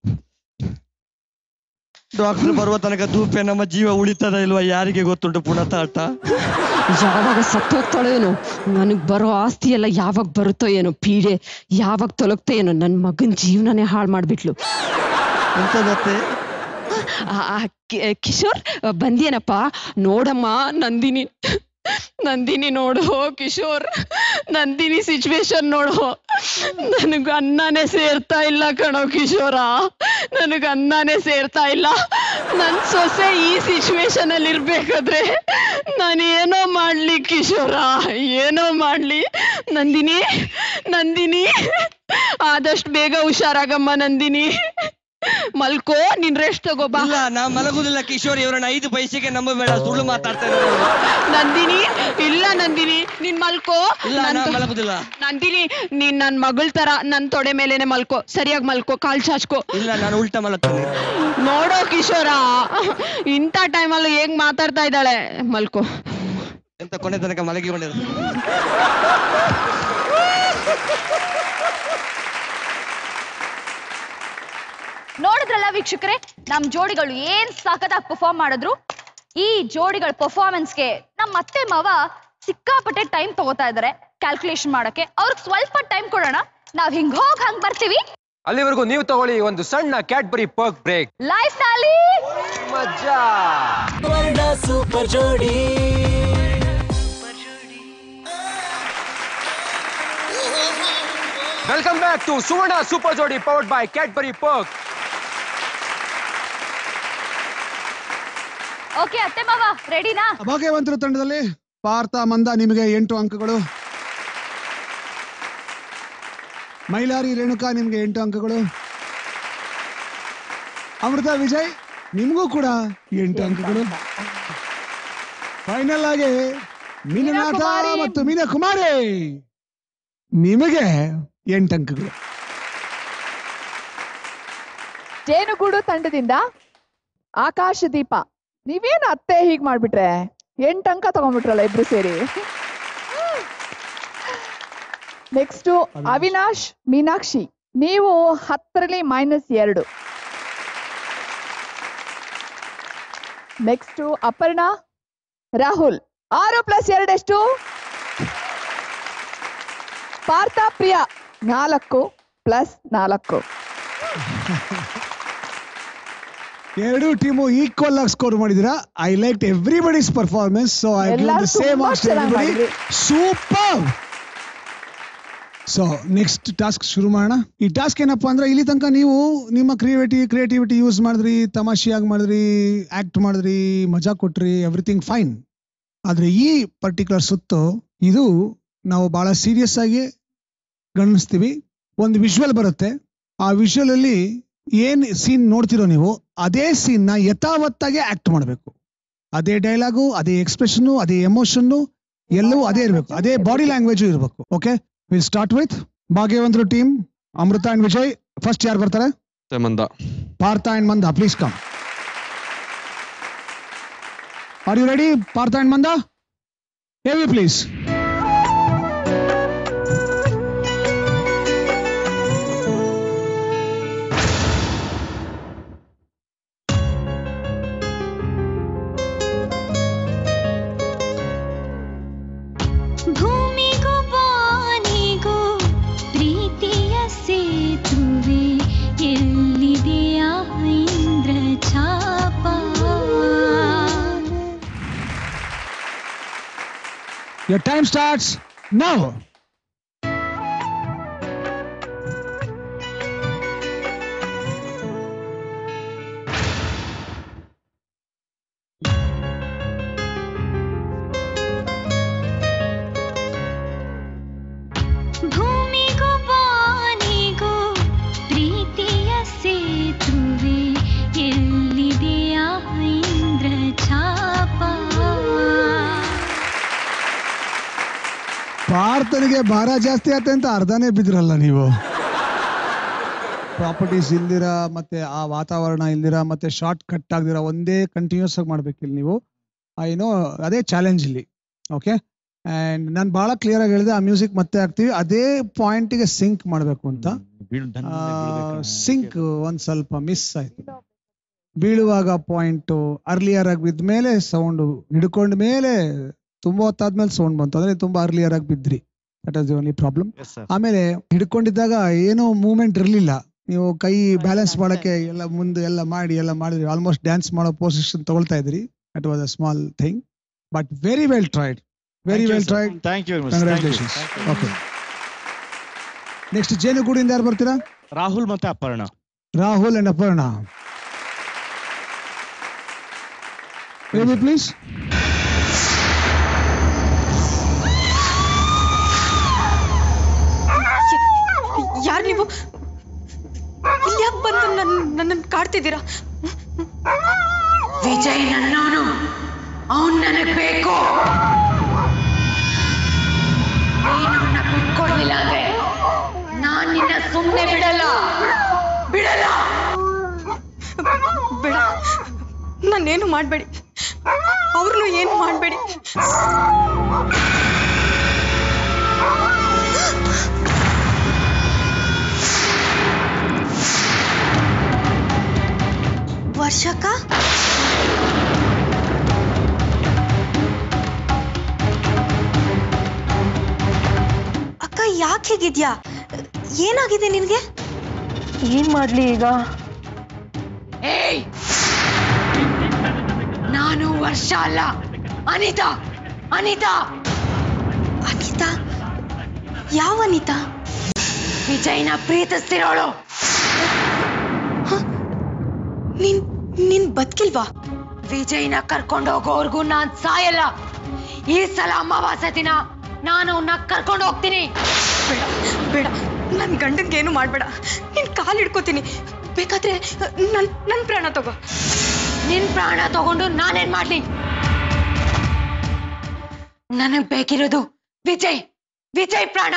ಡಾಕ್ಟರ್ ಬರುವ ತನಕ ಧೂಪೆ ನಮ್ಮ ಜೀವ ಉಳಿತದ ಇಲ್ವಾ ಯಾರಿಗೆ ಗೊತ್ತುಂಟು ಪುನಃ ಆಟ ಯಾವಾಗ ಸತ್ತೋಗ್ತಾಳೋ ಏನೋ ನನಗ್ ಬರೋ ಆಸ್ತಿ ಎಲ್ಲ ಯಾವಾಗ ಬರುತ್ತೋ ಏನೋ ಪೀಡೆ ಯಾವಾಗ ತೊಲಗ್ತೋ ಏನೋ ನನ್ ಮಗನ್ ಜೀವನನೇ ಹಾಳು ಮಾಡ್ಬಿಟ್ಲು ಎಂತದತ್ತೆ ಆ, ಆ, ಕಿ- ಕಿಶೋರ್ ಬಂದೇನಪ್ಪ ನೋಡಮ್ಮ ನಂದಿನಿ ನಂದಿನಿ ನೋಡು ಕಿಶೋರ್ ನಂದಿನಿ ಸಿಚುವೇಶನ್ ನೋಡು ನನಗ ಅನ್ನನೇ ಸೇರ್ತಾ ಇಲ್ಲ ಕಣೋ ಕಿಶೋರ ನನಗ ಅನ್ನನೇ ಸೇರ್ತಾ ಇಲ್ಲ ನನ್ ಸೊಸೆ ಈ ಸಿಚುವೇಶನ್ ಅಲ್ಲಿ ಇರ್ಬೇಕಾದ್ರೆ ನಾನು ಏನೋ ಮಾಡ್ಲಿ ಕಿಶೋರ ಏನೋ ಮಾಡ್ಲಿ ನಂದಿನಿ ನಂದಿನಿ ಆದಷ್ಟು ಬೇಗ ಹುಷಾರಾಗಮ್ಮ ನಂದಿನಿ ಮಲ್ಕೋ ನೀನ್ ರೆಸ್ಟ್ ತಗೋ ಬಾ ಇಲ್ಲ ನಾ ಮಲಗುದಿಲ್ಲ ಕಿಶೋರ್ ಇವರನ್ನ ಐದು ಪೈಸೆಗೆ ನಂಬಬೇಡ ಸುಳ್ಳು ಮಾತಾಡ್ತಾ ಇದ್ದಾರೆ ಇವ್ರು. ನಂದಿನಿ ಇಲ್ಲ ನಂದಿನಿ ನೀನ್ ಮಲ್ಕೋ ಇಲ್ಲ ನನ್ ನಾ ತೊ- ಮಲಗುದಿಲ್ಲ ನಂದಿನಿ ನೀನ್ ನನ್ ಮಗಳ ತರ ನನ್ ತೊಡೆ ಮೇಲೇನೆ ಮಲ್ಕೋ ಸರಿಯಾಗಿ ಮಲ್ಕೋ ಕಾಲ್ ಚಾಚ್ಕೋ ಇಲ್ಲ ನಾನು ಉಲ್ಟಾ ಮಲಗ್ತೇನೆ ನೋಡೋ ಕಿಶೋರ ಇಂಥ ಟೈಮಲ್ಲಿ ಹೇಗ್ ಮಾತಾಡ್ತಾ ಇದ್ದಾಳೆ ಮಲ್ಕೋ ಎಂತ ಕೊನೆ ತನಕ ಮಲಗಿಕೊಂಡಿರ ನೋಡಿದ್ರಲ್ಲ ವೀಕ್ಷಕರೇ ನಮ್ ಜೋಡಿಗಳು ಏನ್ ಸಖತ್ತಾಗಿ ಪರ್ಫಾರ್ಮ್ ಮಾಡಿದ್ರು ಈ ಜೋಡಿಗಳ ಪರ್ಫಾರ್ಮೆನ್ಸ್ಗೆ ನಮ್ಮ ಅತ್ತೆ ಮಾವ ಸಿಕ್ಕಾಪಟ್ಟೆ ಟೈಮ್ ತಗೋತಾ ಇದಾರೆ ಕ್ಯಾಲ್ಕುಲೇಷನ್ ಮಾಡಕ್ಕೆ ಅವ್ರಿಗೆ ಸ್ವಲ್ಪ ಟೈಮ್ ಕೊಡೋಣ ನಾವ್ ಹಿಂಗ್ ಹೋಗ್ ಹಂಗ್ ಬರ್ತೀವಿ ಅಲ್ಲಿವರೆಗೂ ನೀವು ತಗೊಳ್ಳಿ ಒಂದು ಸಣ್ಣ ಕ್ಯಾಡ್ಬರಿ ಪರ್ಕ್ ಬ್ರೇಕ್ ಲೈಫ್ ನಲ್ಲಿ ಮಜಾ ವರ್ಣ ಸೂಪರ್ ಜೋಡಿ welcome back to Suvarna super ಜೋಡಿ powered by Cadbury Perk okay ಅತ್ತೆ ಮಾವ ರೆಡಿನಾ ಭಾಗ್ಯವಂತರ ತಂಡದಲ್ಲಿ ಪಾರ್ಥ ಮಂದ ನಿಮಗೆ ಎಂಟು ಅಂಕಗಳು ಮೈಲಾರಿ ರೇಣುಕಾ ನಿಮಗೆ ಎಂಟು ಅಂಕಗಳು ಅಮೃತ ವಿಜಯ್ ನಿಮಗೂ ಕೂಡ ಎಂಟು ಅಂಕಗಳು ಫೈನಲ್ ಆಗಿ ಮೀನನಾಥ ಮೀನಾಕುಮಾರಿ. ಮತ್ತು ಮೀನಾ ಕುಮಾರಿ ನಿಮಗೆ ಎಂಟು ಅಂಕಗಳು ಜೇನುಗೂಡು ತಂಡದಿಂದ ಆಕಾಶ ದೀಪ ನೀವೇನು ಅತ್ತೆ ಹೀಗ್ ಮಾಡ್ಬಿಟ್ರೆ ಎಂಟು ಅಂಕ ತಗೊಂಡ್ಬಿಟ್ರಲ್ಲ ಇಬ್ರು ಸೇರಿ ನೆಕ್ಸ್ಟ್ ಅವಿನಾಶ್ ಮೀನಾಕ್ಷಿ ನೀವು ಹತ್ತರಲ್ಲಿ ಮೈನಸ್ ಎರಡು ನೆಕ್ಸ್ಟ್ ಅಪರ್ಣಾ ರಾಹುಲ್ ಆರು ಪ್ಲಸ್ ಎರಡೆಷ್ಟು ಪಾರ್ಥ ಪ್ರಿಯ ನಾಲ್ಕು ಪ್ಲಸ್ ನಾಲ್ಕು ಎರಡು ಟೀಮು ಈಕ್ವಲ್ ಆಗಿ ಸ್ಕೋರ್ ಮಾಡಿದಿರಾ I like everybody's performance so I give ಎಲ್ಲರೂ ದ ಸೇಮ್ ತುಂಬಾ ಮಾರ್ಕ್ಸ್ ಚೆನ್ನಾಗ್ ಎವ್ರಿಬಡಿ ಮಾಡಿದ್ರಿ. ಸೂಪರ್ ಸೊ ನೆಕ್ಸ್ಟ್ ಟಾಸ್ಕ್ ಶುರು ಮಾಡೋಣ ಈ ಟಾಸ್ಕ್ ಏನಪ್ಪಾ ಅಂದ್ರೆ ಇಲ್ಲಿ ತನಕ ನೀವು ನಿಮ್ಮ ಕ್ರಿಯೇಟಿವಿಟಿ ಕ್ರಿಯೇಟಿವಿಟಿ ಯೂಸ್ ಮಾಡಿದ್ರಿ ತಮಾಷೆಯಾಗಿ ಮಾಡಿದ್ರಿ ಆಕ್ಟ್ ಮಾಡಿದ್ರಿ ಮಜಾ ಕೊಟ್ರಿ ಎವ್ರಿಥಿಂಗ್ ಫೈನ್ ಆದ್ರೆ ಈ ಪರ್ಟಿಕ್ಯುಲರ್ ಸುತ್ತು ಇದು ನಾವು ಬಹಳ ಸೀರಿಯಸ್ ಆಗಿ ಗಮನಿಸ್ತೀವಿ ಒಂದು ವಿಜುವಲ್ ಬರುತ್ತೆ ಆ ವಿಜುವಲ್ ಅಲ್ಲಿ ಏನ್ ಸೀನ್ ನೋಡ್ತಿರೋ ನೀವು ಅದೇ ಸೀನ್ ನ ಯಥಾವತ್ತಾಗಿ ಆಕ್ಟ್ ಮಾಡಬೇಕು ಅದೇ ಡೈಲಾಗು ಅದೇ ಎಕ್ಸ್ಪ್ರೆಷನ್ ಅದೇ ಎಮೋಷನ್ ಎಲ್ಲವೂ ಅದೇ ಇರಬೇಕು ಅದೇ ಬಾಡಿ ಲ್ಯಾಂಗ್ವೇಜ್ ಇರಬೇಕು ಓಕೆ ವಿಲ್ ಸ್ಟಾರ್ಟ್ ವಿತ್ ಭಾಗ್ಯವಂತರು team Amrita and Vijay first ಯಾರು ಬರ್ತಾರೆ Manda Partha and Manda please come are you ready Partha and Manda AV please ಭೂಮಿಗೂ ಬಾನಿಗೂ ಪ್ರೀತಿಯ ಸೇತುವೆ ಎಲ್ಲಿದೆಯಾ Indra ಛಾಪ Your time starts now. ಭೂಮಿಗೂ ಬಾನಿಗೂ ಪ್ರೀತಿಯ ಸೇತುವೆ ಎಲ್ಲಿದೆಯಾ ಇಂದ್ರ ಛಾಪ ಪಾರ್ಥನಿಗೆ ಭಾರ ಜಾಸ್ತಿ ಆಯ್ತು ಅಂತ ಅರ್ಧನೇ ಬಿದ್ರಲ್ಲ ನೀವು ಪ್ರಾಪರ್ಟೀಸ್ ಇಲ್ದಿರ ಮತ್ತೆ ಆ ವಾತಾವರಣ ಇಲ್ದಿರ ಮತ್ತೆ ಶಾರ್ಟ್ ಕಟ್ ಆಗ್ದಿರ ಒಂದೇ ಕಂಟಿನ್ಯೂಸ್ ಆಗಿ ಮಾಡ್ಬೇಕಿಲ್ಲ ನೀವು ಏನೋ ಅದೇ ಚಾಲೆಂಜ್ ಇಲ್ಲಿ ಓಕೆ ಅಂಡ್ ನಾನು ಬಹಳ ಕ್ಲಿಯರ್ ಆಗಿ ಹೇಳಿದೆ ಆ ಮ್ಯೂಸಿಕ್ ಮತ್ತೆ ಹಾಕ್ತೀವಿ ಅದೇ ಪಾಯಿಂಟ್ಗೆ ಸಿಂಕ್ ಮಾಡಬೇಕು ಅಂತ ಸಿಂಕ್ ಒಂದ್ ಸ್ವಲ್ಪ ಮಿಸ್ ಆಯ್ತು ಬೀಳುವಾಗ ಪಾಯಿಂಟ್ ಅರ್ಲಿಯರ್ ಆಗಿ ಬಿದ್ದ ಮೇಲೆ ಸೌಂಡ್ ಹಿಡ್ಕೊಂಡ ಮೇಲೆ ತುಂಬಾ ಹೊತ್ತಾದ್ಮೇಲೆ ಸೌಂಡ್ ಬಂತು ಅಂದ್ರೆ ತುಂಬಾ ಅರ್ಲಿಯರ್ ಆಗಿ ಬಿದ್ರಿ that as the only problem ಆಮೇಲೆ ಹಿಡ್ಕೊಂಡಿದ್ದಾಗ ಏನೋ ಮೂವ್ಮೆಂಟ್ ಇರಲಿಲ್ಲ ನೀವು ಕೈ ಬ್ಯಾಲೆನ್ಸ್ ಮಾಡಕ್ಕೆ ಎಲ್ಲ ಮುಂದೆ ಎಲ್ಲ ಮಾಡಿ ಎಲ್ಲ ಮಾಡಿದ್ರಿ ಆಲ್ಮೋಸ್ಟ್ ಡ್ಯಾನ್ಸ್ ಮಾಡೋ ಪೊಸಿಷನ್ ತಗೊಳ್ತಾ ಇದ್ರಿ that was a small thing but very well tried very Thank you, well sir. Tried Thank you very much. Thank you. Congratulations Thank you. Okay next ಜೇನುಗೂಡಿಂದ ಯಾರು ಬರ್ತೀರಾ ರಾಹುಲ್ ಮತ್ತೆ ಅಪರ್ಣ ರಾಹುಲ್ ಅಂಡ್ ಅಪರ್ಣ ಪ್ಲೀಸ್ ಯಾರು ನೀವು ಇಲ್ಲಿ ಯಾಕೆ ಬಂದು ನನ್ನ ನನ್ನನ್ನು ಕಾಡ್ತಿದ್ದೀರಾ ವಿಜಯ್ ನನ್ನವನು ಅವನ್ ನನಗ್ ಬೇಕು ನೀನು ಅವನ್ನ ಬಿಟ್ಕೊಡ್ಲಿಲ್ಲ ಅಂದ್ರೆ ನಾನ್ ನಿನ್ನ ಸುಮ್ನೆ ಬಿಡಲ್ಲ ಬಿಡಲ್ಲ ಬೇಡ ನಾನೇನು ಮಾಡಬೇಡಿ ಅವ್ರನ್ನು ಏನು ಮಾಡಬೇಡಿ ವರ್ಷಕ್ಕ ಅಕ್ಕ ಯಾಕೆ ಹೇಗಿದ್ಯಾ ಏನಾಗಿದೆ ನಿನ್ಗೆ ಏನ್ ಮಾಡ್ಲಿ ಈಗ ಏಯ್ ನಾನು ವರ್ಷ ಅಲ್ಲ ಅನಿತಾ ಅನಿತಾ ಅನಿತಾ ಯಾವ ಅನಿತಾ ವಿಜಯ್ನ ಪ್ರೀತಿಸ್ತಿರೋಳು ನೀನ್ ನೀನ್ ಬದುಕಿಲ್ವಾ ವಿಜಯ್ನ ಕರ್ಕೊಂಡು ಹೋಗೋರ್ಗು ನಾನ್ ಸಾಯಲ್ಲ ಈ ಸಲ ಅಮಾವಾಸ್ಯ ದಿನ ನಾನು ಅವನ್ನ ಕರ್ಕೊಂಡು ಹೋಗ್ತೀನಿ ಬೇಡ ಬೇಡ ನನ್ ಗಂಡನ್ಗೆ ಏನು ಮಾಡ್ಬೇಡ ನಿನ್ ಕಾಲ್ ಹಿಡ್ಕೋತೀನಿ ಬೇಕಾದ್ರೆ ನನ್ ನನ್ ಪ್ರಾಣ ತಗೋ ನಿನ್ ಪ್ರಾಣ ತಗೊಂಡು ನಾನೇನ್ ಮಾಡ್ಲಿ ನನಗ್ ಬೇಕಿರೋದು ವಿಜಯ್ ವಿಜಯ್ ಪ್ರಾಣ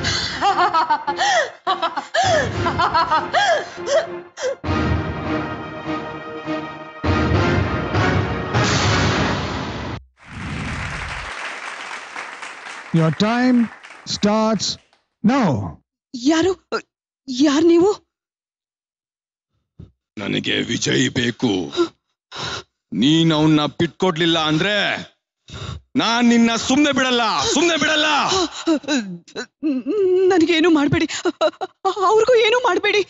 ಯೋರ್ ಟೈಮ್ ಸ್ಟಾರ್ಟ್ಸ್ ನೌ ಯಾರು ಯಾರು ನೀವು ನನಗೆ ವಿಜಯ್ ಬೇಕು ನೀನ್ ಅವನ್ನ ಬಿಟ್ಕೊಡ್ಲಿಲ್ಲ ಅಂದ್ರೆ ನಾನ್ ನಿನ್ನ ಸುಮ್ನೆ ಬಿಡಲ್ಲ ಸುಮ್ನೆ ಬಿಡಲ್ಲ ನನಗೇನು ಮಾಡಬೇಡಿ ಅವ್ರಿಗೂ ಏನು ಮಾಡಬೇಡಿ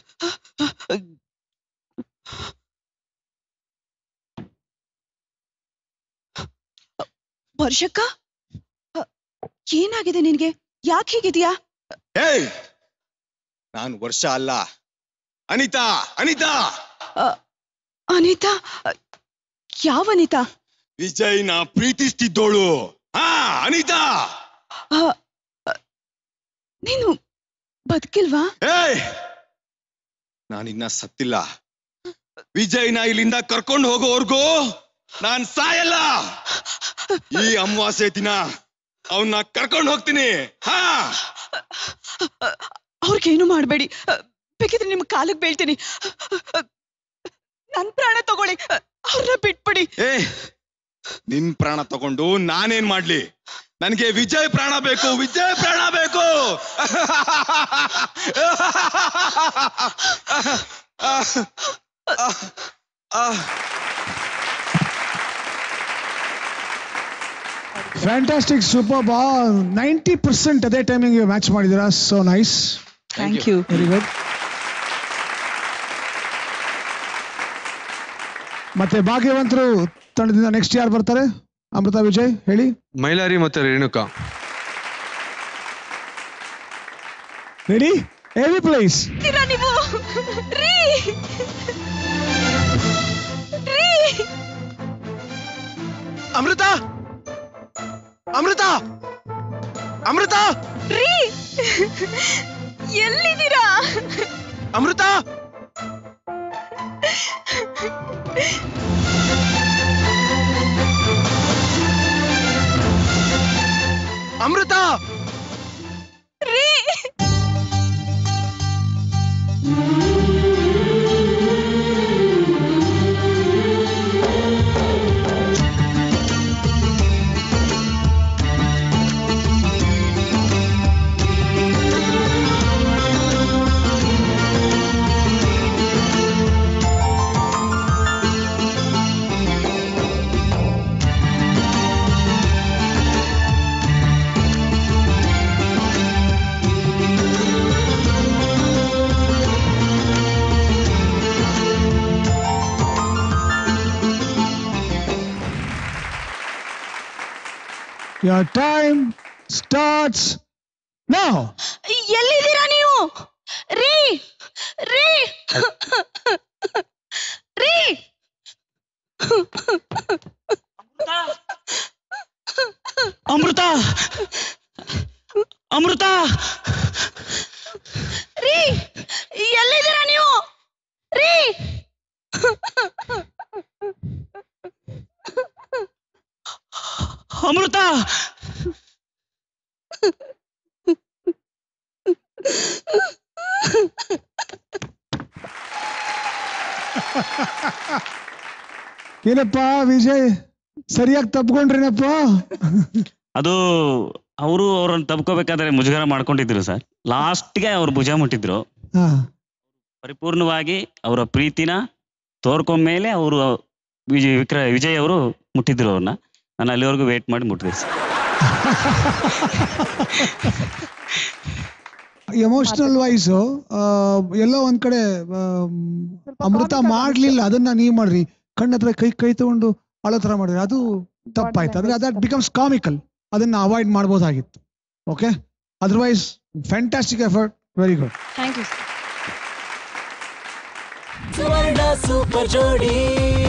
ವರ್ಷಕ್ಕ ಏನಾಗಿದೆ ನಿನ್ಗೆ ಯಾಕೆ ಹೀಗಿದ್ಯಾ ಏಯ್ ನಾನ್ ವರ್ಷ ಅಲ್ಲ ಅನಿತಾ ಅನಿತಾ ಅನಿತಾ ಯಾವ ಅನಿತಾ ವಿಜಯ್ನ ಪ್ರೀತಿಸ್ತಿದ್ದೋಳು ಹಾ ಅನಿತಾ ಆ, ಆ, ನೀನು ಬದುಕಿಲ್ವಾ ಏಯ್ ನಾನಿನ್ನ ಸತ್ತಿಲ್ಲ ವಿಜಯ್ನ ಇಲ್ಲಿಂದ ಕರ್ಕೊಂಡು ಹೋಗೋವರ್ಗೂ ನಾನ್ ಸಾಯಲ್ಲ ಈ ಅಮಾವಾಸ್ಯೆ ದಿನ ಅವನ್ನ ಕರ್ಕೊಂಡು ಹೋಗ್ತೀನಿ ಹಾ ಅವ್ರಿಗೇನು ಮಾಡಬೇಡಿ ಬೇಕಿದ್ರೆ ನಿಮ್ ಕಾಲಕ್ಕೆ ಬೀಳ್ತೀನಿ ನನ್ ಪ್ರಾಣ ತಗೊಳ್ಳಿ ಅವ್ರನ್ನ ಬಿಟ್ಬಿಡಿ ಏ ನಿನ್ ಪ್ರಾಣ ತಗೊಂಡು ನಾನೇನ್ ಮಾಡ್ಲಿ ನನ್ಗೆ ವಿಜಯ್ ಪ್ರಾಣ ಬೇಕು ವಿಜಯ್ ಪ್ರಾಣ ಬೇಕು ಫ್ಯಾಂಟಾಸ್ಟಿಕ್ ಸೂಪರ್ ಬಾ ನೈಂಟಿ ಪರ್ಸೆಂಟ್ ಅದೇ ಟೈಮಿಂಗ್ ಮ್ಯಾಚ್ ಮಾಡಿದ್ದೀರಾ so nice thank you very good ಮತ್ತೆ ಭಾಗ್ಯವಂತರು ತಂಡದಿಂದ ನೆಕ್ಸ್ಟ್ ಯಾರು ಬರ್ತಾರೆ ಅಮೃತ ವಿಜಯ್ ಹೇಳಿ ಮೈಲಾರಿ ಮತ್ತೆ ರೇಣುಕಾ ರೆಡಿ ಹೆವಿ ಪ್ಲೇಸ್ ಇದ್ದೀರಾ ನೀವು ರೀ ರೀ ಅಮೃತ ಅಮೃತ ಅಮೃತ ರೀ ಎಲ್ಲಿದ್ದೀರಾ ಅಮೃತ ಅಮೃತ ರೀ Your time starts now. ಎಲ್ಲಿದ್ದೀರಾ ನೀವು ರೀ ರೀ ರೀ ಅಮೃತ ಅಮೃತ ರೀ ಎಲ್ಲಿದ್ದೀರಾ ನೀವು ರೀ ಅಮೃತ ಏನಪ್ಪ ವಿಜಯ್ ಸರಿಯಾಗಿ ತಪ್ಕೊಂಡ್ರೇನಪ್ಪ ಅದು ಅವರು ಅವ್ರನ್ನ ತಪ್ಕೋಬೇಕಾದ್ರೆ ಮುಜುಗರ ಮಾಡ್ಕೊಂಡಿದ್ರು ಸರ್ ಲಾಸ್ಟ್ಗೆ ಅವ್ರು ಭುಜ ಮುಟ್ಟಿದ್ರು ಹಾ ಪರಿಪೂರ್ಣವಾಗಿ ಅವರ ಪ್ರೀತಿನ ತೋರ್ಕೊಂಡ್ಮೇಲೆ ಅವರು ವಿಜಯ್ ವಿಕ್ರ ವಿಜಯ್ ಅವರು ಮುಟ್ಟಿದ್ರು ಅವ್ರನ್ನ ನಾನು ಅಲ್ಲಿವರೆಗೂ ವೇಟ್ ಮಾಡಿ ಮುಟ್ಟಿದೆ ಸರ್ ಎಮೋಷನಲ್ ವೈಸ್ ಎಲ್ಲೋ ಒಂದ್ ಕಡೆ ಆ, ಅಮೃತ ಮಾಡ್ಲಿಲ್ಲ ಅದನ್ನ ನೀವ್ ಮಾಡ್ರಿ ಕಣ್ಣ ಹತ್ರ ಕೈ ಕೈ ತಗೊಂಡು ಅಳೋ ತರ ಮಾಡಿದ್ರಿ ಅದು ತಪ್ಪಾಯ್ತು ಅಂದ್ರೆ ದಟ್ ಬಿಕಮ್ಸ್ ಕಾಮಿಕಲ್ ಅದನ್ನ ಅವಾಯ್ಡ್ ಮಾಡ್ಬೋದಾಗಿತ್ತು okay otherwise fantastic effort very good thank you Suvarna super ಜೋಡಿ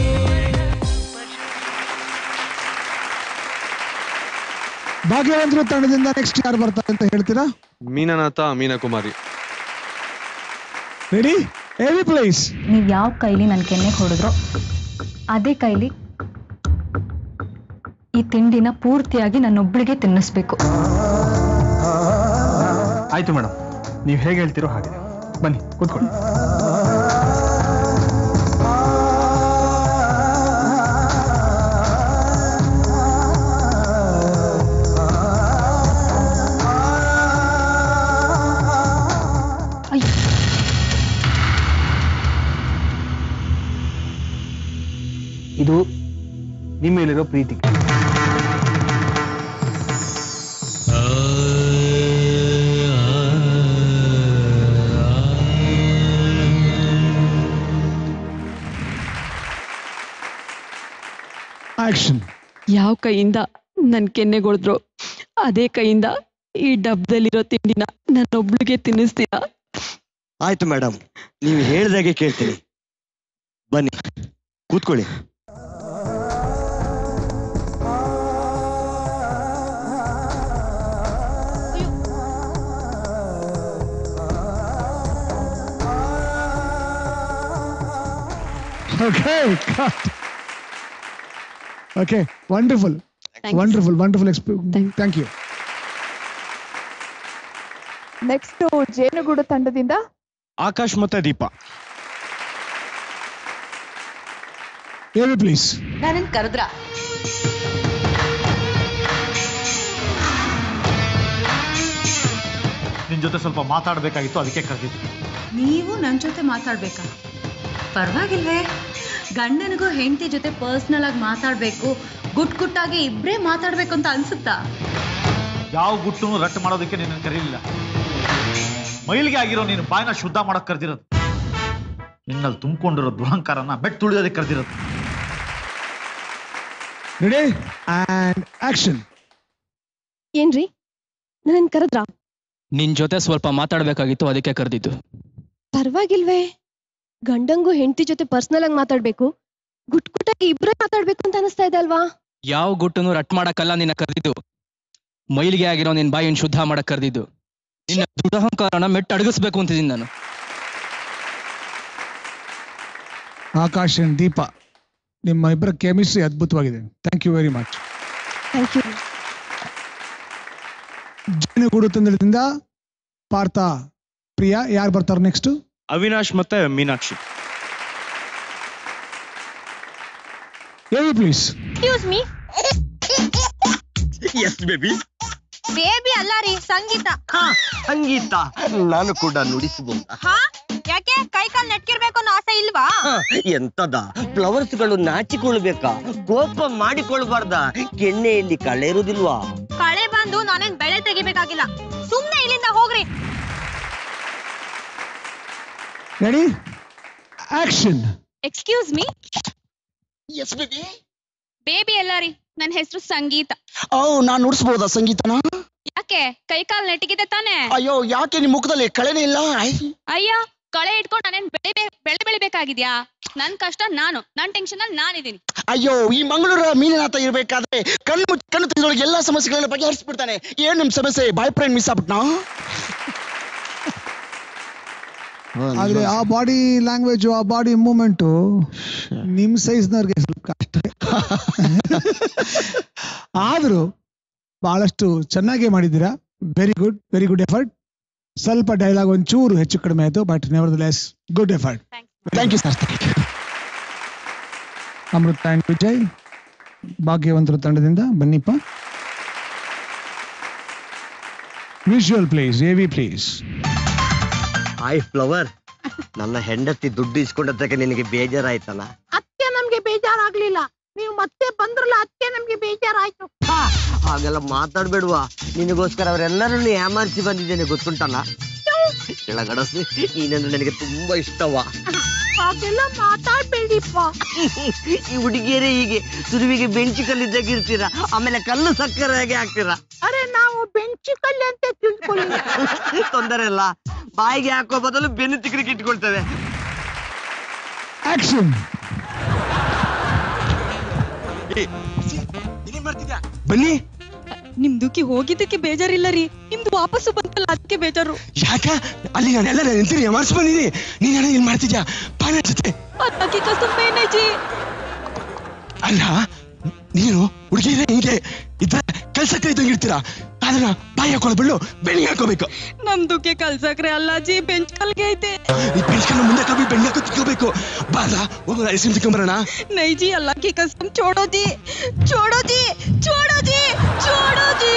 ಭಾಗ್ಯವಂತರು ತಂಡದಿಂದ ನೆಕ್ಸ್ಟ್ ಯಾರು ಬರ್ತಾರೆ ಅಂತ ಹೇಳ್ತೀರಾ Meenanatha Meenakumari ready AV please ನೀವು ಯಾವ ಕೈಲಿ ನನ್ನ ಕೆನ್ನೆಗೆ ಹೊಡೆದ್ರೋ ಅದೇ ಕೈಲಿ ಈ ತಿಂಡಿನ ಪೂರ್ತಿಯಾಗಿ ನನ್ನೊಬ್ಳಿಗೆ ತಿನ್ನಿಸ್ಬೇಕು ಆಯ್ತು ಮೇಡಮ್ ನೀವು ಹೇಗೆ ಹೇಳ್ತೀರೋ ಹಾಗೆ ಬನ್ನಿ ಕೂತ್ಕೊಳ್ಳಿ ಇದು ನಿಮ್ಮ ಮೇಲಿರೋ ಪ್ರೀತಿ ಆಕ್ಷನ್ ಯಾವ ಕೈಯಿಂದ ನನ್ ಕೆನ್ನೆಗೊಳಿದ್ರು ಅದೇ ಕೈಯಿಂದ ಈ ಡಬ್ಬದಲ್ಲಿರೋ ತಿಂಡಿನ ನನ್ನೊಬ್ಳಿಗೆ ತಿನ್ನಿಸ್ತೀರಾ ಆಯ್ತು ಮೇಡಮ್ ನೀವು ಹೇಳ್ದಾಗೆ ಕೇಳ್ತೀನಿ ಬನ್ನಿ ಕೂತ್ಕೊಳ್ಳಿ Okay, cut. Okay, wonderful. Thanks. Wonderful, wonderful experience. Thank you. Next ಜೇನುಗೂಡು ತಂಡದಿಂದ ಆಕಾಶ್ ಮತ್ತೆ ದೀಪ ಹೇಳಿ ಪ್ಲೀಸ್ ನಾನೇನ್ ಕರೆದ್ರ ನಿನ್ ಜೊತೆ ಸ್ವಲ್ಪ ಮಾತಾಡ್ಬೇಕಾಗಿತ್ತು ಅದಕ್ಕೆ ಕರೆದಿದ್ದು ನೀವು ನನ್ನ ಜೊತೆ ಮಾತಾಡ್ಬೇಕಾ ಪರವಾಗಿಲ್ವೇ ಗಂಡನಿಗೂ ಹೆಂಡತಿ ಜೊತೆ ಪರ್ಸ್ನಲ್ ಆಗಿ ಮಾತಾಡ್ಬೇಕು ಗುಟ್ ಗುಟ್ಟಾಗಿ ಇಬ್ರೇ ಮಾತಾಡ್ಬೇಕು ಅಂತ ಅನ್ಸುತ್ತಾ ಯಾವ ಗುಟ್ಟುನು ರಟ್ಟು ಮಾಡೋದಕ್ಕೆ ನಿನ್ನ ಕರೀಲಿಲ್ಲ ಮೈಲಿಗೆ ಆಗಿರೋ ನೀನು ಬಾಯಿನ ಶುದ್ಧ ಮಾಡಕ್ ಕರೆದಿರೋದು ನಿನ್ನಲ್ಲಿ ತುಂಬಿಕೊಂಡಿರೋ ದುರಹಂಕಾರನ ಮೆಟ್ ತುಳಿಯೋದಕ್ಕೆ ಕರೆದಿರೋದು ರೆಡಿ ಅಂಡ್ ಆಕ್ಷನ್ ಏನ್ರಿ ನನ್ನ ಕರೆದ್ರಾ ನಿನ್ ಜೊತೆ ಸ್ವಲ್ಪ ಮಾತಾಡ್ಬೇಕಾಗಿತ್ತು ಅದಕ್ಕೆ ಕರೆದಿದ್ದು ಪರವಾಗಿಲ್ವೇ ಗಂಡಂಗೂ ಹೆಂಡತಿ ಜೊತೆ ಪರ್ಸನಲ್ ಆಗಿ ಮಾತಾಡ್ಬೇಕು ಗುಟ್ ಗುಟ್ಟಾಗಿ ಇಬ್ರೇ ಮಾತಾಡ್ಬೇಕು ಅಂತ ಅನಿಸ್ತಾ ಇದೆ ಅಲ್ವಾ ಯಾವ ಗುಟ್ಟನು ರಟ್ ಮಾಡಕ್ಕಲ್ಲ ನಿನ್ನ ಕರೆದಿದ್ದು ಮೈಲಿಗೆ ಆಗಿರೋ ನಿನ್ ಬಾಯಿನ ಶುದ್ಧ ಮಾಡಕ್ ಕರೆದಿದ್ದು ನಿನ್ನ ದುರಹಂಕಾರನ ಮೆಟ್ಟು ಅಡಗಿಸ್ಬೇಕು ಅಂತಿದ್ದೀನಿ ನಾನು ಆಕಾಶ್ ಅಂಡ್ ದೀಪ ನಿಮ್ಮ ಇಬ್ಬರ ಕೆಮಿಸ್ಟ್ರಿ ಅದ್ಭುತವಾಗಿದೆ thank you very much thank you ಜೇನುಗೂಡು ತಂಡದಿಂದ ಪಾರ್ಥ ಪ್ರಿಯಾ ಯಾರು ಬರ್ತಾರೆ ನೆಕ್ಸ್ಟ್ ಅವಿನಾಶ್ ಮತ್ತೆ ಮೀನಾಕ್ಷಿ ಹೇಳಿ please excuse me yes baby baby ಅಲ್ಲ ರೀ ಸಂಗೀತ ಸಂಗೀತ ನಾನು ಕೂಡ ನುಡಿಸಬಹುದಾ ಹಾ ಯಾಕೆ ಕೈ ಕಾಲ್ ನೆಟ್ಕಿರ್ಬೇಕು ಅನ್ನೋ ಆಸೆ ಇಲ್ವಾ ಎಂತದ ಫ್ಲವರ್ಸ್ ಗಳು ನಾಚಿಕೊಳ್ಬೇಕಾ ಕೋಪ ಮಾಡಿಕೊಳ್ಬಾರ್ದ ಕೆನ್ನೆಯಲ್ಲಿ ಕಳೆ ಇರುವುದಿಲ್ವಾ ಕಳೆ ಬಂದು ನಾನೇನ್ ಬೆಳೆ ತೆಗಿಬೇಕಾಗಿಲ್ಲ ಸುಮ್ನೆ ಇಲ್ಲಿಂದ ಹೋಗ್ರಿ ready action excuse me yes baby baby ಅಲ್ಲ ರೀ ನನ್ನ ಹೆಸರು ಸಂಗೀತ ಓ ನಾನ್ ನುಡಿಸ್ಬೋದಾ ಸಂಗೀತನ ಯಾಕೆ ಕೈ ಕಾಲ್ ನೆಟ್ಟಿಗಿದೆ ತಾನೇ ಅಯ್ಯೋ ಯಾಕೆ ನಿಮ್ ಮುಖದಲ್ಲಿ ಕಳೆನೇ ಇಲ್ಲ ಐ, ಅಯ್ಯ ಕಳೆ ಇಟ್ಕೊಂಡು ನಾನೇನ್ ಬೆಳೆ ಬೆಳೆ ಬೆಳಿಬೇಕಾಗಿದ್ಯಾ ನನ್ ಕಷ್ಟ ನಾನು ನನ್ ಟೆನ್ಷನ್ ಅಲ್ಲಿ ನಾನಿದ್ದೀನಿ ಅಯ್ಯೋ ಈ ಮಂಗಳೂರ ಮೀನನಾಥ ಇರ್ಬೇಕಾದ್ರೆ ಕಣ್ಣು ಮುಚ್ಚಿ ಕಣ್ಣು ತೆಗೆದೊಳಗೆ ಎಲ್ಲಾ ಸಮಸ್ಯೆಗಳನ್ನ ಬಗೆಹರಿಸ್ಬಿಡ್ತಾನೆ ಏನ್ ನಿಮ್ ಸಮಸ್ಯೆ ಬಾಯ್ ಫ್ರೆಂಡ್ ಮಿಸ್ ಆಗ್ಬಿಟ್ನಾ ಆದ್ರೆ ಆ ಬಾಡಿ ಲ್ಯಾಂಗ್ವೇಜ್ ಆ ಬಾಡಿ ಮೂಮೆಂಟು ನಿಮ್ ಸೈಜ್ನವ್ರಿಗೆ ಸ್ವಲ್ಪ ಕಷ್ಟ ಆದ್ರೂ ಬಹಳಷ್ಟು ಚೆನ್ನಾಗೇ ಮಾಡಿದ್ದೀರಾ very good very good effort ಸ್ವಲ್ಪ ಡೈಲಾಗ್ ಒಂಚೂರು ಹೆಚ್ಚು ಕಡಿಮೆ ಆಯ್ತು but never less good effort thank you sir Amrit and Vijay ಭಾಗ್ಯವಂತರ ತಂಡದಿಂದ ಬನ್ನಿಪ್ಪ visual please A V please hi flower ನನ್ನ ಹೆಂಡತಿ ದುಡ್ಡು ಇಸ್ಕೊಂಡದ್ದಕ್ಕೆ ನಿನಗೆ ಬೇಜಾರಾಯ್ತಲ್ಲ ಅತ್ತೆ ನಮ್ಗೆ ಬೇಜಾರಾಗ್ಲಿಲ್ಲ ನೀವು ಮತ್ತೆ ಬಂದ್ರಲ್ಲ ಅತ್ತೆ ನಮ್ಗೆ ಬೇಜಾರಾಯ್ತು ಹಾಗೆಲ್ಲ ಮಾತಾಡ್ಬೇಡುವ ನಿನಗೋಸ್ಕರ ಅವರೆಲ್ಲರನ್ನು ಯಾಮಾರಿಸಿ ಬಂದಿದ್ದೇನೆ ಗೊತ್ತುಂಟಲ್ಲ ಕೆಳಗಡಸಿ ನೀನಂದ್ರೆ ನನಗೆ ತುಂಬಾ ಇಷ್ಟವಾ ಹಾಗೆಲ್ಲ ಮಾತಾಡ್ಬೇಡಿಪ್ಪ ಈ ಹುಡುಗಿಯರೇ ಹೀಗೆ ಸುರುವಿಗೆ ಬೆಂಚಿ ಕಲ್ಲಿದ್ದಾಗ ಇರ್ತೀರಾ ಆಮೇಲೆ ಕಲ್ಲು ಸಕ್ಕರೆ ಹಾಗೆ ಹಾಕ್ತೀರಾ ಅರೆ ನಾವು ಬೆಂಚಿ ಕಲ್ಲೆ ಅಂತ ತಿಳ್ಕೊಳ್ಳಿ ತೊಂದರೆ ಇಲ್ಲ ಬಾಯಿಗೆ ಹಾಕೋ ಬದಲು ಬೆನ್ನು ತಿಕ್ಕಲಿಕ್ಕೆ ಇಟ್ಕೊಳ್ತೇವೆ ಆಕ್ಷನ್ ಬನ್ನಿ ನಿಮ್ದುಕ್ಕೆ ಹೋಗಿದ್ದಕ್ಕೆ ಬೇಜಾರಿಲ್ಲ ರೀ ನಿಮ್ದು ವಾಪಸ್ಸು ಬಂತಲ್ಲ ಅದಕ್ಕೆ ಬೇಜಾರು ಯಾಕ ಅಲ್ಲಿ ನಾನೆಲ್ಲ ನಿಂತೀನಿ ಯಾಮಾರಿಸಿ ಬಂದಿನಿ ನೀನ್ ಏನ್ ಮಾಡ್ತಿದ್ಯಾ ಪಾನ ಜೊತೆ ಅದಕ್ಕೆ ಕಸಂ ಮೇನೇಜಿ ಅಲ್ಲ ನೀನು ಹುಡುಗಿದ್ರೆ ಹಿಂಗೆ ಇದ್ರೆ ಕೆಲ್ಸಕ್ಕೆ ಇದ್ದಂಗೆ ಇರ್ತೀರಾ ಅದನ್ನ ಬಾಯಿ ಹಾಕೊಳ್ಬಿಡು ಬೆಳ್ಳಿಗೆ ಹಾಕೋಬೇಕು ನಮ್ದುಕ್ಕೆ ಕಲ್ಸಕ್ರೆ ಅಲ್ಲಾಜಿ ಬೆಂಚ್ ಕಲ್ಗೆ ಐತೆ ಈ ಬೆಂಚ್ಕನ್ನ ಮುಂದೆ ಕಬ್ಬಿ ಬೆಣ್ಣೆ ಹಾಕೋ ತಿಕ್ಕೋಬೇಕು ಬಾದ ಹೋಗು ಐಸ್ ಕ್ರೀಮ್ ತಿಕ್ಕೊಂಬರೋಣ ನೈಜಿ ಅಲ್ಲ ಕಿ ಕಸಂ छोड़ो जी छोड़ो जी छोड़ो जी छोड़ो जी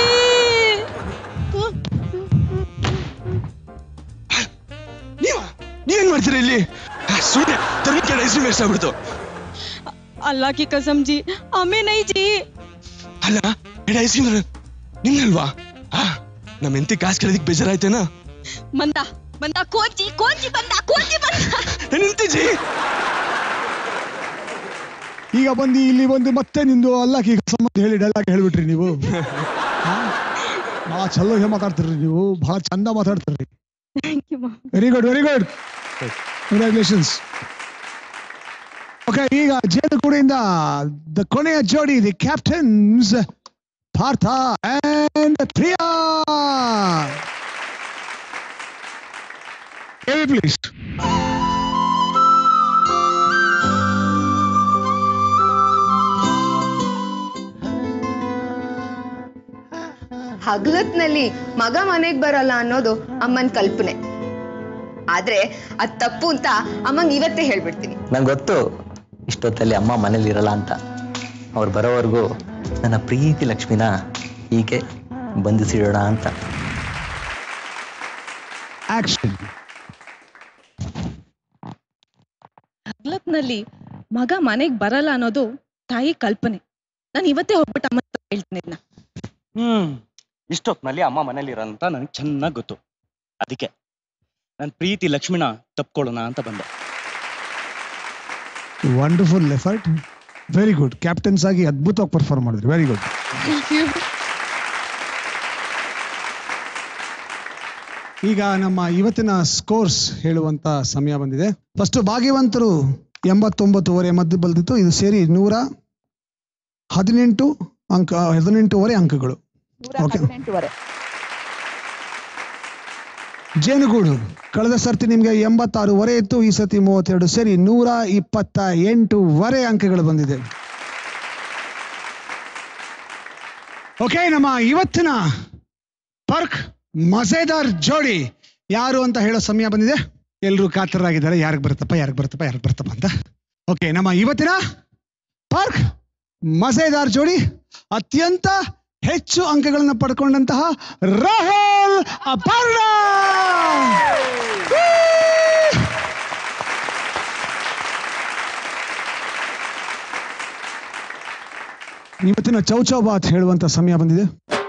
ನೀವೇನ್ ಮಾಡ್ತೀರಾ ಇಲ್ಲಿ ಆ, ಸುಮ್ನೆ ತರಕಾರಿ ಐಸ್ ಕ್ರೀಮ್ ವೇಸ್ಟ್ ಆಗ್ಬಿಡ್ತು अल्लाह की कसम जी हमें नहीं जी ಅಲ್ಲ ಎಡ ಐಸ್ ಕ್ರೀಮ್ ನಿನ್ನಲ್ವಾ ಆ ನಮ್ಮ ಎಂತಿ ಕಾಸು ಕೇಳೋದಕ್ಕೆ ಬೇಜಾರಾಯ್ತೇನಾ बंदा बंदा कौन जी कौन जी बंदा कौन जी बंदा ನಿಂತಿಜಿ ಈಗ ಬಂದು ಇಲ್ಲಿ ಬಂದು ಮತ್ತೆ ನಿಂದು ಅಲ್ಲಕ್ ಈಗ ಸಂಬಂಧ ಹೇಳಿ ಡೈಲಾಗ್ ಹೇಳ್ಬಿಟ್ರಿ ನೀವು ಹಾ? ಬಹಳ ಚಲೋ ಹೇ ಮಾತಾಡ್ತೀರಿ ನೀವು ಬಹಳ ಚಂದ ಮಾತಾಡ್ತೀರಿ very good very good congratulations okay ಈಗ ಜೇನುಗೂಡಿಂದ ದ ಕೊನೆಯ ಜೋಡಿ the captains Partha and Priya please ಹಗಲತ್ನಲ್ಲಿ ಮಗ ಮನೆಗ್ ಬರಲ್ಲ ಅನ್ನೋದು ಅಮ್ಮನ್ ಕಲ್ಪನೆ ಆದ್ರೆ ಅದ್ ತಪ್ಪು ಅಂತ ಅಮ್ಮಂಗ್ ಇವತ್ತೇ ಹೇಳ್ಬಿಡ್ತೀನಿ ನಂಗೆ ಗೊತ್ತು ಇಷ್ಟೊತ್ತಲ್ಲಿ ಅಮ್ಮ ಮನೇಲಿ ಇರಲ್ಲ ಅಂತ ಅವ್ರು ಬರೋವರೆಗೂ ನನ್ನ ಪ್ರೀತಿ ಲಕ್ಷ್ಮಿನ ಹೀಗೆ ಬಂಧಿಸಿಡೋಣ ಅಂತ ಆಕ್ಷನ್ ಹಗ್ಲತ್ನಲ್ಲಿ ಮಗ ಮನೆಗ್ ಬರಲ್ಲ ಅನ್ನೋದು ತಾಯಿ ಕಲ್ಪನೆ ನಾನು ಇವತ್ತೇ ಹೋಗ್ಬಿಟ್ಟು ಅಮ್ಮ ಹತ್ರ ಹೇಳ್ತೀನಿ ಇದನ್ನ ಹ್ಮ್ ಇಷ್ಟೊತ್ನಲ್ಲಿ ಅಮ್ಮ ಮನೇಲಿ ಇರಂತ ನನಗೆ ಚೆನ್ನಾಗಿ ಗೊತ್ತು ಅದಕ್ಕೆ ನನ್ನ ಪ್ರೀತಿ ಲಕ್ಷ್ಮಿನ ತಪ್ಕೊಳ್ಳೋಣ ಅಂತ ಬಂದೆ wonderful effort very good captains ಆಗಿ ಅದ್ಭುತವಾಗಿ ಪರ್ಫಾರ್ಮ್ ಮಾಡಿದ್ರಿ ವೆರಿ ಗುಡ್ ಈಗ ನಮ್ಮ ಇವತ್ತಿನ ಸ್ಕೋರ್ಸ್ ಹೇಳುವಂತ ಸಮಯ ಬಂದಿದೆ ಫಸ್ಟ್ ಭಾಗ್ಯವಂತರು ಎಂಬತ್ತೊಂಬತ್ತುವರೆ ಮದ್ದು ಬಲ್ದಿತ್ತು ಇದು ಸೇರಿ ನೂರ ಹದಿನೆಂಟು ಅಂಕ ಹದಿನೆಂಟೂವರೆ ಅಂಕಗಳು ಓಕೆ ಹದಿನೆಂಟುವರೆ ಜೇನುಗೂಡು ಕಳೆದ ಸರ್ತಿ ನಿಮ್ಗೆ ಎಂಬತ್ತಾರೂವರೆ ಇತ್ತು ಈ ಸತಿ ಮೂವತ್ತೆರಡು ಸೇರಿ ನೂರ ಇಪ್ಪತ್ತ ಎಂಟೂವರೆ ಅಂಕಗಳು ಬಂದಿದೆ ಓಕೆ ನಮ್ಮ ಇವತ್ತಿನ ಪರ್ಕ್ ಮಜೇದಾರ್ ಜೋಡಿ ಯಾರು ಅಂತ ಹೇಳೋ ಸಮಯ ಬಂದಿದೆ ಎಲ್ಲರೂ ಕಾತರಾಗಿದ್ದಾರೆ ಯಾರಿಗೆ ಬರುತ್ತಪ್ಪ ಯಾರಿಗೆ ಬರುತ್ತಪ್ಪ ಯಾರಿಗೆ ಬರುತ್ತಪ್ಪ ಅಂತ ಓಕೆ ನಮ್ಮ ಇವತ್ತಿನ ಪಾರ್ಕ್ ಮಜೇದಾರ್ ಜೋಡಿ ಅತ್ಯಂತ ಹೆಚ್ಚು ಅಂಕಗಳನ್ನು ಪಡ್ಕೊಂಡಂತಹ ರಾಹುಲ್ ಅಪರ್ಣ ಇವತ್ತಿನ ಚೌಚೌ ಬಾತ್ ಹೇಳುವಂತ ಸಮಯ ಬಂದಿದೆ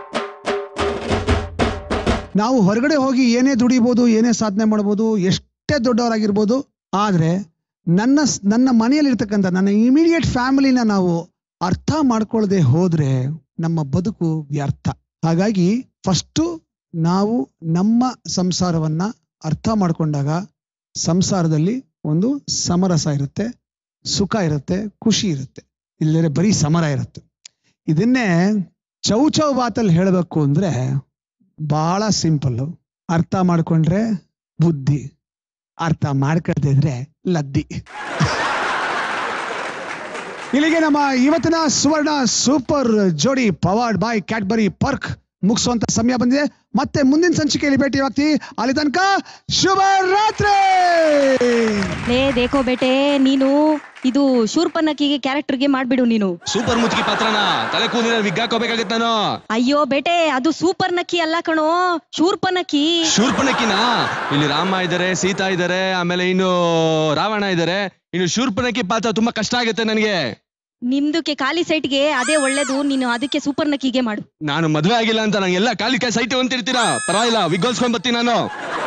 ನಾವು ಹೊರಗಡೆ ಹೋಗಿ ಏನೇ ದುಡಿಬೋದು ಏನೇ ಸಾಧನೆ ಮಾಡ್ಬೋದು ಎಷ್ಟೇ ದೊಡ್ಡವರಾಗಿರ್ಬೋದು ಆದರೆ ನನ್ನ ಸ್- ನನ್ನ ಮನೆಯಲ್ಲಿರ್ತಕ್ಕಂಥ ನನ್ನ ಇಮಿಡಿಯೇಟ್ ಫ್ಯಾಮಿಲಿನ ನಾವು ಅರ್ಥ ಮಾಡ್ಕೊಳ್ಳದೆ ಹೋದ್ರೆ ನಮ್ಮ ಬದುಕು ವ್ಯರ್ಥ ಹಾಗಾಗಿ ಫಸ್ಟು ನಾವು ನಮ್ಮ ಸಂಸಾರವನ್ನ ಅರ್ಥ ಮಾಡ್ಕೊಂಡಾಗ ಸಂಸಾರದಲ್ಲಿ ಒಂದು ಸಮರಸ ಇರುತ್ತೆ ಸುಖ ಇರುತ್ತೆ ಖುಷಿ ಇರುತ್ತೆ ಇಲ್ಲದ್ರೆ ಬರೀ ಸಮರ ಇರುತ್ತೆ ಇದನ್ನೇ ಚೌಚೌ ಬಾತಲ್ಲಿ ಹೇಳಬೇಕು ಅಂದ್ರೆ ಬಹಳ ಸಿಂಪಲ್ಲು ಅರ್ಥ ಮಾಡ್ಕೊಂಡ್ರೆ ಬುದ್ಧಿ ಅರ್ಥ ಮಾಡ್ಕೊಳ್ದೇ ಇದ್ರೆ ಲದ್ದಿ ಇಲ್ಲಿಗೆ ನಮ್ಮ ಇವತ್ತಿನ ಸುವರ್ಣ ಸೂಪರ್ ಜೋಡಿ ಪವಾರ್ಡ್ ಬಾಯ್ ಕ್ಯಾಡ್ಬರಿ ಪರ್ಕ್ ಮುಗಿಸುವಂತ ಸಮಯ ಬಂದಿದೆ ಮತ್ತೆ ಮುಂದಿನ ಸಂಚಿಕೆಯಲ್ಲಿ ಭೇಟಿ ಆಗ್ತೀವಿ ಅಲ್ಲಿ ತನಕ ಶುಭ ರಾತ್ರಿ ಲೇ ದೇಖೋ ಬೇಟೆ ನೀನು ಇದು ಶೂರ್ಪನಕ್ಕಿಗೆ ಕ್ಯಾರೆಕ್ಟರ್ಗೆ ಮಾಡ್ಬಿಡು ನೀನು ಸೂಪರ್ ಮುಚ್ಕಿ ಪಾತ್ರನ ತಲೆ ಕೂದಿನ ವಿಗ್ ಹಾಕೋಬೇಕಾಗಿತ್ತು ನಾನು ಅಯ್ಯೋ ಬೇಟೆ ಅದು ಸೂಪರ್ ನಕ್ಕಿ ಅಲ್ಲ ಕಣೋ ಶೂರ್ಪನಕ್ಕಿ ಶೂರ್ಪನಕ್ಕಿನ ಇಲ್ಲಿ ರಾಮ ಇದಾರೆ ಸೀತಾ ಇದಾರೆ ಆಮೇಲೆ ಇನ್ನು ರಾವಣ ಇದಾರೆ ಇನ್ನು ಶೂರ್ಪನಕ್ಕಿ ಪಾತ್ರ ತುಂಬಾ ಕಷ್ಟ ಆಗುತ್ತೆ ನನಗೆ ನಿಮ್ದಕ್ಕೆ ಖಾಲಿ ಸೈಟ್ಗೆ ಅದೇ ಒಳ್ಳೇದು ನೀನು ಅದಕ್ಕೆ ಸೂಪರ್ ನಕ್ಕಿಗೆ ಮಾಡು ನಾನು ಮದ್ವೆ ಆಗಿಲ್ಲ ಅಂತ ನಂಗೆಲ್ಲ ಕಾಲಿಕೆ ಸೈಟ್ ಅಂತಿರ್ತೀರಾ ಪರವಾಗಿಲ್ಲ ವಿಗ್ ಹೊಲ್ಸ್ಕೊಂಡ್ ಬರ್ತೀನಿ ನಾನು